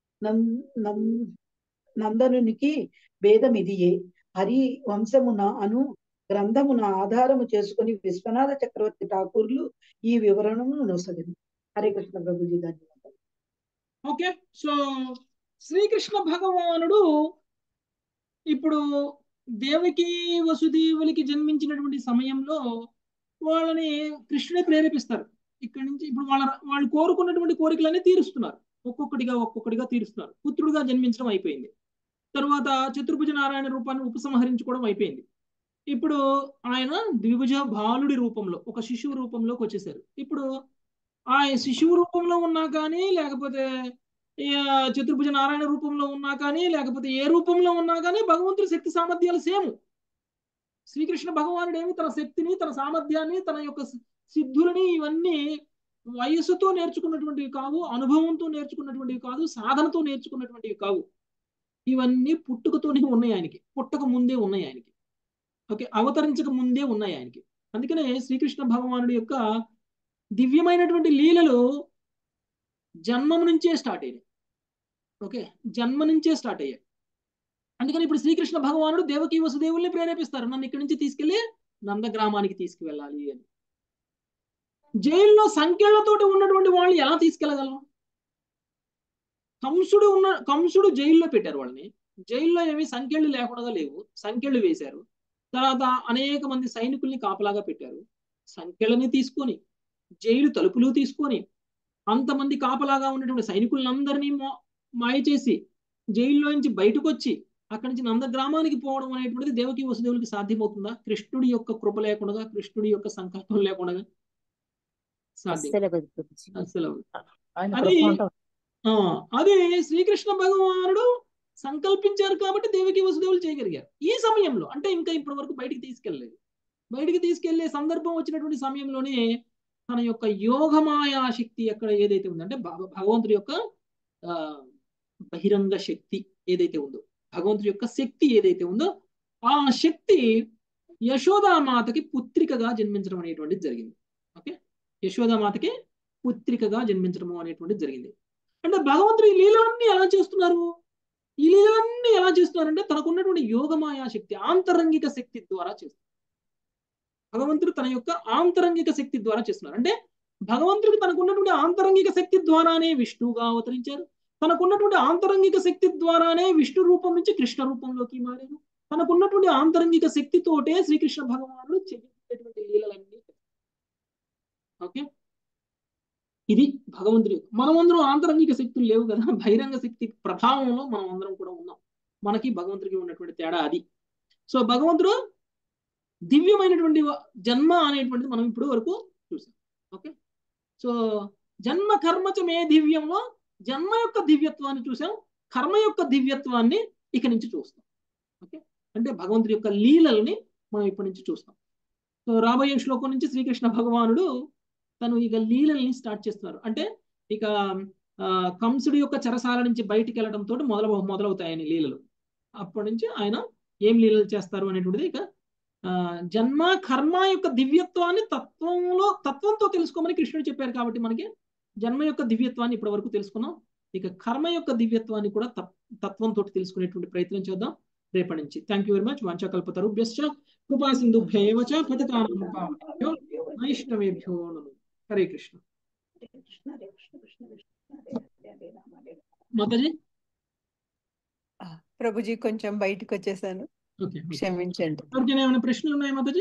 నందనునికి భేదమిదియే హరి వంశమున అను గ్రంథమున ఆధారము చేసుకుని విశ్వనాథ చక్రవర్తి ఠాకూర్లు ఈ వివరణను నొసగను హరే కృష్ణ ప్రభుజీ ధన్యవాదాలు ఓకే సో శ్రీకృష్ణ భగవానుడు ఇప్పుడు దేవకి వసుదేవులకి జన్మించినటువంటి సమయంలో వాళ్ళని కృష్ణుడే ప్రేరేపిస్తారు ఇక్కడి నుంచి ఇప్పుడు వాళ్ళ వాళ్ళు కోరుకున్నటువంటి కోరికలన్నీ తీరుస్తున్నారు ఒక్కొక్కటిగా ఒక్కొక్కటిగా తీరుస్తున్నారు పుత్రుడుగా జన్మించడం అయిపోయింది తర్వాత చతుర్భుజ నారాయణ రూపాన్ని ఉపసంహరించుకోవడం అయిపోయింది ఇప్పుడు ఆయన ద్విభుజ బాలుడి రూపంలో ఒక శిశువు రూపంలోకి వచ్చేసారు ఇప్పుడు ఆ శిశువు రూపంలో ఉన్నా కానీ లేకపోతే చతుర్భుజ నారాయణ రూపంలో ఉన్నా కానీ లేకపోతే ఏ రూపంలో ఉన్నా కానీ భగవంతుడి శక్తి సామర్థ్యాలు సేమ్ శ్రీకృష్ణ భగవానుడు ఏమి తన శక్తిని తన సామర్థ్యాన్ని తన యొక్క సిద్ధులని ఇవన్నీ వయస్సుతో నేర్చుకున్నటువంటివి కావు అనుభవంతో నేర్చుకున్నటువంటివి కాదు సాధనతో నేర్చుకున్నటువంటివి కావు ఇవన్నీ పుట్టుకతోనే ఉన్నాయి ఆయనకి పుట్టక ముందే ఉన్నాయి ఆయనకి ఓకే అవతరించక ముందే ఉన్నాయి ఆయనకి అందుకనే శ్రీకృష్ణ భగవానుడి యొక్క దివ్యమైనటువంటి లీలలు జన్మం నుంచే స్టార్ట్ అయినాయి ఓకే జన్మ నుంచే స్టార్ట్ అయ్యాయి అందుకని ఇప్పుడు శ్రీకృష్ణ భగవానుడు దేవకీ వసుదేవుల్ని ప్రేరేపిస్తారు నన్ను ఇక్కడి నుంచి తీసుకెళ్లి నందగ్రామానికి తీసుకువెళ్ళాలి అని జైల్లో సంఖ్యలతోటి ఉన్నటువంటి వాళ్ళు ఎలా తీసుకెళ్ళగలం కంసుడు ఉన్న కంసుడు జైల్లో పెట్టారు వాళ్ళని జైల్లో ఏమి సంఖ్యలు లేకుండా లేవు సంఖ్యలు వేశారు తర్వాత అనేక మంది సైనికుల్ని కాపలాగా పెట్టారు సంఖ్యలని తీసుకొని జైలు తలుపులు తీసుకొని అంతమంది కాపలాగా ఉన్నటువంటి సైనికులందరినీ మాయ చేసి జైల్లో నుంచి బయటకు వచ్చి అక్కడి నుంచి నంద గ్రామానికి పోవడం అనేటువంటిది దేవకి వసుదేవులకి సాధ్యమవుతుందా కృష్ణుడి యొక్క కృప లేకుండా కృష్ణుడి యొక్క సంకల్పం లేకుండా సాధ్యం అసలు అది అది శ్రీకృష్ణ భగవానుడు సంకల్పించారు కాబట్టి దేవకి వసుదేవులు చేయగలిగారు ఈ సమయంలో అంటే ఇంకా ఇప్పటి వరకు బయటికి తీసుకెళ్ళలేదు బయటికి తీసుకెళ్లే సందర్భం వచ్చినటువంటి సమయంలోనే తన యొక్క యోగమాయా శక్తి ఎక్కడ ఏదైతే ఉందంటే భగవంతుడి యొక్క ఆ బహిరంగ శక్తి ఏదైతే ఉందో భగవంతుడి యొక్క శక్తి ఏదైతే ఉందో ఆ శక్తి యశోదామాతకి పుత్రికగా జన్మించడం అనేటువంటిది జరిగింది ఓకే యశోదామాతకి పుత్రికగా జన్మించడం అనేటువంటిది జరిగింది అంటే భగవంతుడు ఈ లీలలన్నీ ఎలా చేస్తున్నారు ఈ లీలలన్నీ ఎలా చేస్తున్నారంటే తనకున్నటువంటి యోగమాయా శక్తి ఆంతరంగిక శక్తి ద్వారా చేస్తున్నారు భగవంతుడు తన యొక్క ఆంతరంగిక శక్తి ద్వారా చేస్తున్నారు అంటే భగవంతుడికి తనకున్నటువంటి ఆంతరంగిక శక్తి ద్వారానే విష్ణువుగా అవతరించారు తనకున్నటువంటి ఆంతరంగిక శక్తి ద్వారానే విష్ణు రూపం నుంచి కృష్ణ రూపంలోకి మారారు తనకున్నటువంటి ఆంతరంగిక శక్తితోటే శ్రీకృష్ణ భగవానుడు చెప్పించేటువంటి లీలలన్నీ ఓకే ఇది భగవంతుడి మనమందరం ఆంతరంగిక శక్తులు లేవు కదా బహిరంగ శక్తి ప్రభావంలో మనం అందరం కూడా ఉన్నాం మనకి భగవంతుడికి ఉన్నటువంటి తేడా అది సో భగవంతుడు దివ్యమైనటువంటి జన్మ అనేటువంటిది మనం ఇప్పుడు వరకు చూసాం ఓకే సో జన్మ కర్మచ మే దివ్యంలో జన్మ యొక్క దివ్యత్వాన్ని చూసాం కర్మ యొక్క దివ్యత్వాన్ని ఇక నుంచి చూస్తాం ఓకే అంటే భగవంతుడి యొక్క లీలల్ని మనం ఇప్పటి నుంచి చూస్తాం సో రాబోయే శ్లోకం నుంచి శ్రీకృష్ణ భగవానుడు తను ఇక లీలల్ని స్టార్ట్ చేస్తున్నారు అంటే ఇక ఆ కంసుడి యొక్క చెరసాల నుంచి బయటికి వెళ్ళడంతో మొదలు మొదలవుతాయి ఆయన లీలలు అప్పటి నుంచి ఆయన ఏం లీలలు చేస్తారు అనేటువంటిది ఇక ఆ జన్మ కర్మ యొక్క దివ్యత్వాన్ని తత్వంలో తత్వంతో తెలుసుకోమని కృష్ణుడు చెప్పారు కాబట్టి మనకి జన్మ యొక్క దివ్యత్వాన్ని ఇప్పటి వరకు తెలుసుకున్నాం ఇక కర్మ యొక్క దివ్యత్వాన్ని కూడా తత్వంతో తెలుసుకునేటువంటి ప్రయత్నం చేద్దాం రేపటి నుంచి థ్యాంక్ యూ వెరీ మచ్ వంచకల్పతరుభ్యశ్చ కృపా సింధుభ్యవ చ పతితానం పావనేభ్యో వైష్ణవేభ్యో నమో హరే కృష్ణ మాతాజీ ప్రభుజీ కొంచెం బయటకు వచ్చేసాను ఓకే క్షమించండి ఎవరికైనా ఏమైనా ప్రశ్నలు ఉన్నాయా మాతాజీ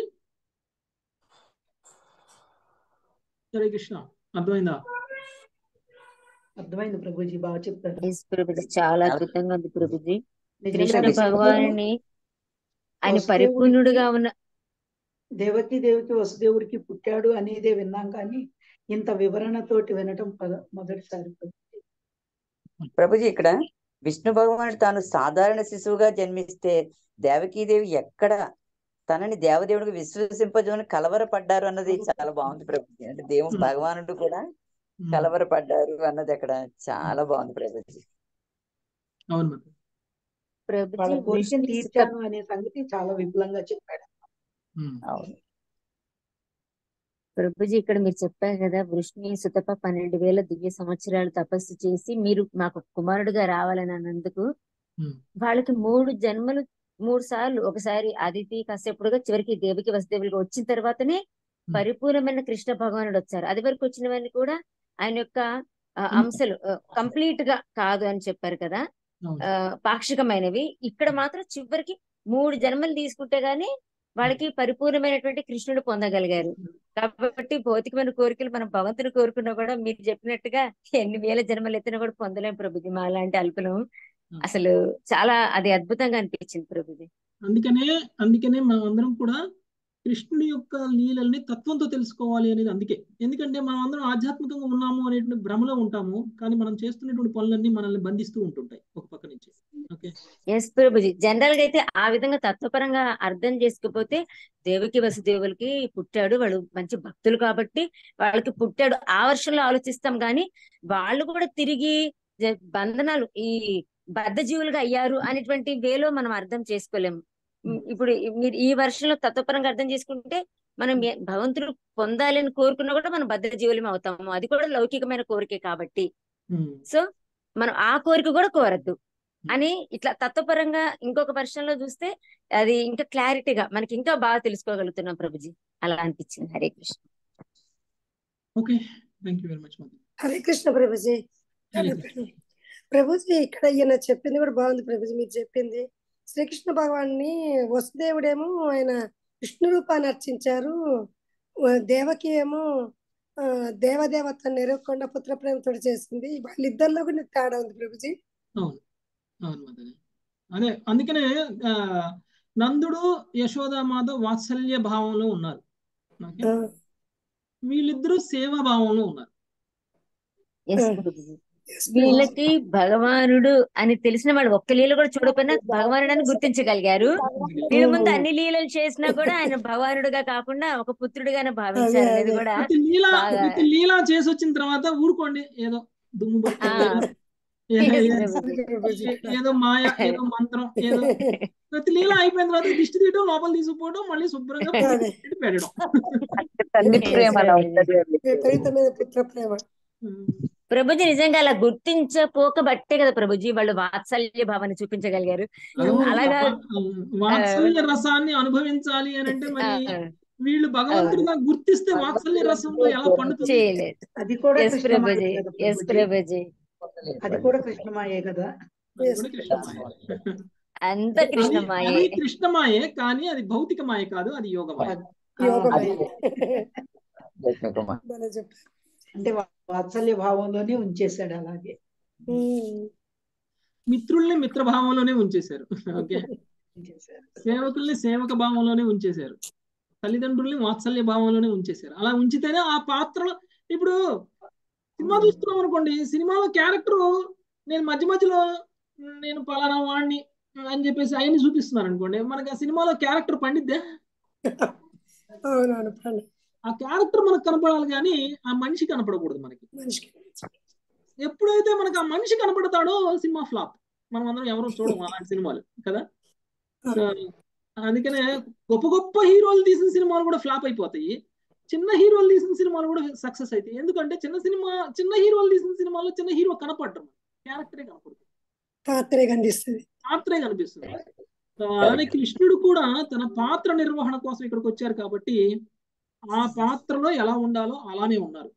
హరే కృష్ణ అర్థమైందా అర్థమైంది ప్రభుజీ బాగా చెప్తారు ఎస్ ప్రభుజీ చాలా అద్భుతంగా ఉంది ప్రభుజీ కృష్ణ నిజంగానే భగవానుని ఆయన వసుదేవుడికి పరిపూర్ణుడుగా ఉన్న దేవకి దేవికి వసుదేవుడికి పుట్టాడు అనేదే విన్నాం కానీ ఇంత వివరణతోటి వినటం పద- మొదటిసారి ప్రభుజీ. ప్రభుజీ ఇక్కడ విష్ణు భగవానుడు తాను సాధారణ శిశువుగా జన్మిస్తే దేవకీదేవి ఎక్కడ తనని దేవదేవుడికి విశ్వసింపజోని కలవరపడ్డారు అన్నది చాలా బాగుంది ప్రభుజీ అంటే దేవుడు భగవానుడు కూడా కలవరపడ్డారు అన్నది అక్కడ చాలా బాగుంది ప్రభుజీ అవును మాతాజీ ప్రభుజీ వాళ్ళ కోరికను వృష్ణి సుత తీర్చాను అనే సంగతి చాలా విపులంగా చెప్పాడు అవును ప్రభుజీ ఇక్కడ మీరు చెప్పారు కదా వృష్ణి సుతప పన్నెండు వేల దివ్య సంవత్సరాలు తపస్సు చేసి మీరు మాకు కుమారుడుగా రావాలని అన్నందుకు వాళ్ళకి మూడు జన్మలు మూడు సార్లు ఒకసారి అదితి కశ్యపుడుగా చివరికి దేవికి వసుదేవులుగా వచ్చిన తర్వాతనే పరిపూర్ణమైన కృష్ణ భగవానుడు వచ్చారు అది వరకు వచ్చినవన్నీ కూడా ఆయన యొక్క ఆ, అంశాలు కంప్లీట్ గా కాదు అని చెప్పారు కదా ఆ, పాక్షికమైనవి ఇక్కడ మాత్రం చివరికి మూడు జన్మలు తీసుకుంటే గానీ వాళ్ళకి పరిపూర్ణమైనటువంటి కృష్ణుడు పొందగలిగారు కాబట్టి భౌతికమైన కోరికలు మనం భగవంతుని కోరుకున్నా కూడా మీరు చెప్పినట్టుగా ఎన్ని వేల జన్మలు ఎత్తినా కూడా పొందలేం ప్రభుజీ మా లాంటి అల్పలం అసలు చాలా అది అద్భుతంగా అనిపించింది ప్రభుజీ అందుకనే అందుకనే మనం అందరం కూడా కృష్ణుడి యొక్క లీలల్ని తత్వంతో తెలుసుకోవాలి అనేది అందుకే ఎందుకంటే మనం అందరం ఆధ్యాత్మికంగా ఉన్నాము అనేటువంటి భ్రమలో ఉంటాము కానీ మనం చేస్తున్నటువంటి పనులన్నీ మనల్ని బంధిస్తూ ఉంటుంటాయి ఒక పక్క నుంచి ఓకే ఎస్ ప్రభుజీ జనరల్ గా అయితే ఆ విధంగా తత్వపరంగా అర్థం చేసుకోకపోతే దేవికి వసుదేవులకి పుట్టాడు వాళ్ళు మంచి భక్తులు కాబట్టి వాళ్ళకి పుట్టాడు ఆ వర్షంలో ఆలోచిస్తాం కానీ వాళ్ళు కూడా తిరిగి జ- బంధనాలు ఈ బద్ధ జీవులుగా అయ్యారు అనేటువంటి వేలో మనం అర్థం చేసుకోలేము ఉమ్, ఇప్పుడు ఈ- మీరు ఈ వర్షంలో తత్వపరంగా అర్థం చేసుకుంటే మనం ఏ- భగవంతుడు పొందాలని కోరుకున్నా కూడా మనం బద్ధ జీవులమే అవుతాము అది కూడా లౌకికమైన కోరికే కాబట్టి సో మనం ఆ కోరిక కూడా కోరద్దు అని ఇట్లా తత్వపరంగా ఇంకొక వర్షంలో చూస్తే అది ఇంకా క్లారిటీగా మనకి ఇంకా బాగా తెలుసుకోగలుగుతున్నాం ప్రభుజీ అలా అనిపించింది Hare Krishna okay thank you very much Madhavi Hare Krishna Prabhuji Hare Hare Krishna. ప్రభుజీ ఇక్కడ ఈయన చెప్పింది కూడా బాగుంది ప్రభుజీ మీరు చెప్పింది శ్రీకృష్ణ భగవాన్ని వసుదేవుడేమో ఆయన విష్ణు రూపాన్ని అర్చించారు వ- దేవకి ఏమో ఆ, దేవదేవత నిరవకుండా పుత్ర ప్రేమతో చేసింది వాళ్ళిద్దరిలో కూడా తేడా ఉంది ప్రభుజీ అవును అవును మాధవి అదే అందుకనే ఆ, నందుడు యశోదామాత వాత్సల్య భావంలో ఉన్నారు ఓకే వీళ్ళిద్దరూ సేవా భావంలో ఉన్నారు ఎస్ ప్రభుజీ వీళ్ళకి భగవానుడు అని తెలిసిన వాళ్ళు ఒక్క లీల కూడా చూడకపోయినా భగవానుడు అని గుర్తించగలిగారు వీళ్ళ ముందు అన్ని లీలలు చేసినా కూడా ఆయన భగవానుడుగా కాకుండా ఒక పుత్రుడిగానే భావించారు అనేది కూడా ప్రతి లీల బాగా ప్రతి లీల చేసి వచ్చిన తర్వాత ఊరుకోండి ఏదో దుమ్ము ఆ, పట్టుకోలేదు ఏ- yes, ఏ- ప్రభుజీ. ఏ- ఏదో మాయ ఏదో మంత్రం ఏదో ప్రతి లీల అయిపోయిన తర్వాత దిష్టి తీయడం లోపల తీసుకుపోవడం మళ్ళీ శుభ్రంగా అదే. పెట్టి పెట్టడం తల్లి Yes, ప్రేమ అలా ప్రభుజీ. ఉంటది అది. విపరీతమైన పుత్ర ప్రేమ ప్రభుజీ నిజంగా అలా గుర్తించపోకబట్టే కదా ప్రభుజీ వాళ్ళు వాత్సల్య భావాన్ని చూపించగలిగారు అవును అలాగా వా- వాత్సల్య రసాన్ని అనుభవించాలి అని అంటే మరి ఆ, వీళ్ళు భగవంతుడిగా గుర్తిస్తే వాత్సల్య రసంలో ఎలా పండుతుంది చేయలేదు అది కూడా ఎస్ కృష్ణమాయే ప్రభుజీ కదా ఎస్ ప్రభుజీ ప్రభుజీ అది కూడా కృష్ణమాయే కదా అది కూడా కృష్ణమాయ అంత అది కృష్ణమాయే అది కృష్ణమాయే కానీ అది భౌతిక మాయ కాదు అది యోగమాయ ఆ, యోగమాయ అదే భలే చెప్పారు అంటే వా- వాత్సల్య భావంలోనే ఉంచేశాడు అలాగే ఉమ్. మిత్రుల్ని మిత్రభావంలోనే ఉంచేశారు ఓకే ఉంచేశాడు సేవకుల్ని సేవక భావంలోనే ఉంచేశారు తల్లిదండ్రుల్ని వాత్సల్య భావంలోనే ఉంచేశారు అలా ఉంచితేనే ఆ పాత్రలో ఇప్పుడు సినిమా చూస్తున్నాం అనుకోండి సినిమాలో క్యారెక్టర్ నేను మధ్య మధ్యలో నేను పలానా వాడిని అని చెప్పేసి ఆయన్ని చూపిస్తున్నారు అనుకోండి మనకి ఆ సినిమాలో క్యారెక్టర్ పండిద్దే అవునవును పండు ఆ క్యారెక్టర్ మనకు కనపడాలి కానీ ఆ మనిషి కనపడకూడదు మనకి మనిషికి ఎప్పుడైతే మనకు ఆ మనిషి కనపడతాడో సినిమా ఫ్లాప్ మనం అందరం ఎవరు చూడము అలాంటి సినిమాలు కదా సో అందుకనే గొప్ప గొప్ప హీరోలు తీసిన సినిమాలు కూడా ఫ్లాప్ అయిపోతాయి చిన్న హీరోలు తీసిన సినిమాలు కూడా సక్సెస్ అవుతాయి ఎందుకంటే చిన్న సినిమా చిన్న హీరోలు తీసిన సినిమాలో చిన్న హీరో కనపడరు క్యారెక్టరే కనపడుతుంది పాత్రే కనిపిస్తుంది పాత్రే కనిపిస్తుంది సో అలానే కృష్ణుడు కూడా తన పాత్ర నిర్వహణ కోసం ఇక్కడికి వచ్చారు కాబట్టి ఆ పాత్రలో ఎలా ఉండాలో అలానే ఉన్నారు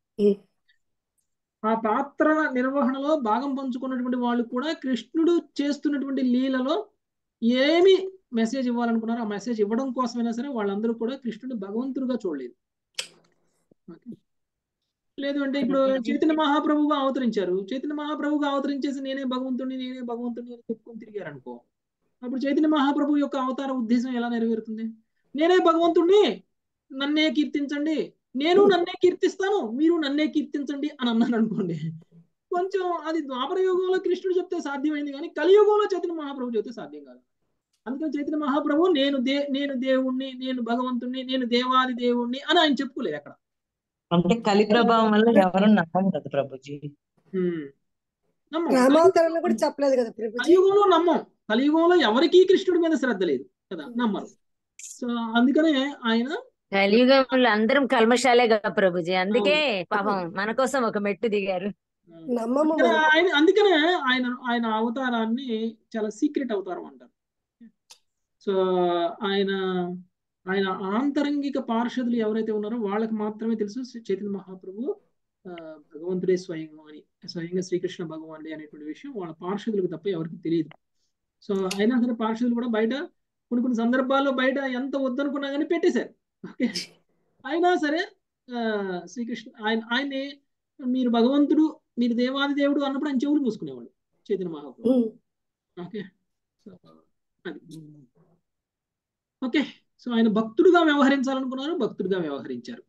ఆ పాత్ర నిర్వహణలో భాగం పంచుకున్నటువంటి వాళ్ళు కూడా కృష్ణుడు చేస్తున్నటువంటి లీలలో ఏమి మెసేజ్ ఇవ్వాలనుకున్నారో ఆ మెసేజ్ ఇవ్వడం కోసమైనా సరే వాళ్ళందరూ కూడా కృష్ణుడిని భగవంతుడుగా చూడలేదు ఓకే. లేదు అంటే ఇప్పుడు చైతన్య మహాప్రభువుగా అవతరించారు చైతన్య మహాప్రభువుగా అవతరించేసి నేనే భగవంతుడిని నేనే భగవంతుడిని అని చెప్పుకొని తిరిగారు అనుకో అప్పుడు చైతన్య మహాప్రభు యొక్క అవతార ఉద్దేశం ఎలా నెరవేరుతుంది నేనే భగవంతుడిని నన్నే కీర్తించండి నేను నన్నే కీర్తిస్తాను మీరు నన్నే కీర్తించండి అని అన్నాను అనుకోండి కొంచెం అది ద్వాపర యుగంలో కృష్ణుడు చెప్తే సాధ్యమైంది కానీ కలియుగంలో చైతన్య మహాప్రభు చెప్తే సాధ్యం కాదు అందుకని చైతన్య మహాప్రభు నేను దే నేను దేవుణ్ణి నేను భగవంతుణ్ణి నేను దేవాది దేవుణ్ణి అని ఆయన చెప్పుకోలేదు అక్కడ అంటే కలి ప్రభావం వల్ల ఎవరు నమ్మం కదా ప్రభుజీ హ్మ్. నమ్మం రామావతారంలో కూడా చెప్పలేదు కదా ప్రభుజీ కలియుగంలో నమ్మం కలియుగంలో ఎవరికీ కృష్ణుడి మీద శ్రద్ధ లేదు కదా నమ్మరు సో అందుకనే ఆయన కలియుగంలో అందరం కల్మశాలే కదా ప్రభుజీ అందుకే పాపం మన కోసం ఒక మెట్టు దిగారు నమ్మము అందుకనే ఆయన అందుకనే ఆయన ఆయన అవతారాన్ని చాలా సీక్రెట్ అవతారం అంటారు సో ఆయన ఆయన ఆంతరంగిక పార్షదులు ఎవరైతే ఉన్నారో వాళ్ళకి మాత్రమే తెలుసు శ్రీ చైతన్య మహాప్రభు ఆ, భగవంతుడే స్వయం అని స్వయంగా శ్రీకృష్ణ భగవానుడే అనేటువంటి విషయం వాళ్ళ పార్షదులకు తప్ప ఎవరికి తెలియదు సో అయినా సరే పార్షదులు కూడా బయట కొన్ని కొన్ని సందర్భాల్లో బయట ఎంత వద్దనుకున్నా కానీ పెట్టేశారు ఓకే అయినా సరే ఆ, శ్రీకృష్ణ ఆయన ఆయన్ని మీరు భగవంతుడు మీరు దేవాది దేవుడు అన్నప్పుడు ఆయన చెవులు మూసుకునేవాడు చైతన్య మహాప్రభు ఓకే సో అది ఓకే సో ఆయన భక్తుడుగా వ్యవహరించాలనుకున్నారు భక్తుడుగా వ్యవహరించారు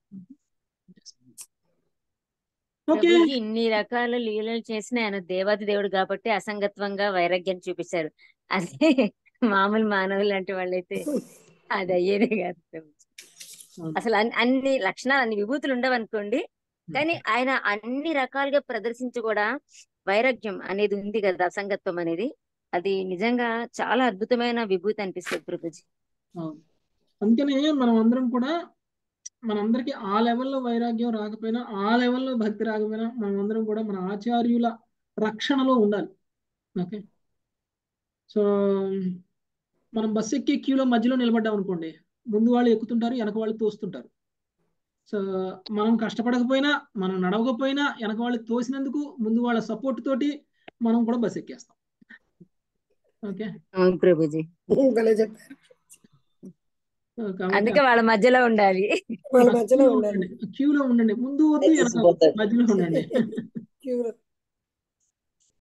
ఓకే ప్రభుజీ ఇన్ని రకాల లీలలు చేసిన ఆయన దేవాది దేవుడు కాబట్టి అసంగత్వంగా వైరాగ్యం చూపించారు అదే మామూలు మానవులు లాంటి వాళ్ళైతే అది అయ్యేదే కాదు ప్రభుజీ అసలు అన్ని అన్ని లక్షణాలు అన్ని విభూతులు ఉండవనుకోండి కానీ ఆయన అన్ని రకాలుగా ప్రదర్శించి కూడా వైరాగ్యం అనేది ఉంది కదా అసంగత్వం అనేది అది నిజంగా చాలా అద్భుతమైన విభూతి అనిపిస్తుంది ప్రభుజీ అవును అందుకనే మనం అందరం కూడా మనందరికి ఆ లెవెల్లో వైరాగ్యం రాకపోయినా ఆ లెవెల్లో భక్తి రాకపోయినా మనం అందరం కూడా మన ఆచార్యుల రక్షణలో ఉండాలి ఓకే సో మనం బస్ ఎక్కి క్యూలో మధ్యలో నిలబడ్డాం అనుకోండి ముందు వాళ్ళు ఎక్కుతుంటారు వెనక వాళ్ళు తోస్తుంటారు సో మనం కష్టపడకపోయినా మనం నడవకపోయినా వెనక వాళ్ళు తోసినందుకు ముందు వాళ్ళ సపోర్ట్ తోటి మనం కూడా బస్ ఎక్కేస్తాం ఓకే అవును ప్రభుజీ భలే చెప్పారు సో కాబట్టి అందుకే వాళ్ళ మధ్యలో ఉండాలి వాళ్ళ ఆ మధ్యలో క్యూలో ఉండాలి ఉండండి క్యూలో ఉండండి ముందు వద్దు వెనక వద్దు, మధ్యలో ఉండండి క్యూలో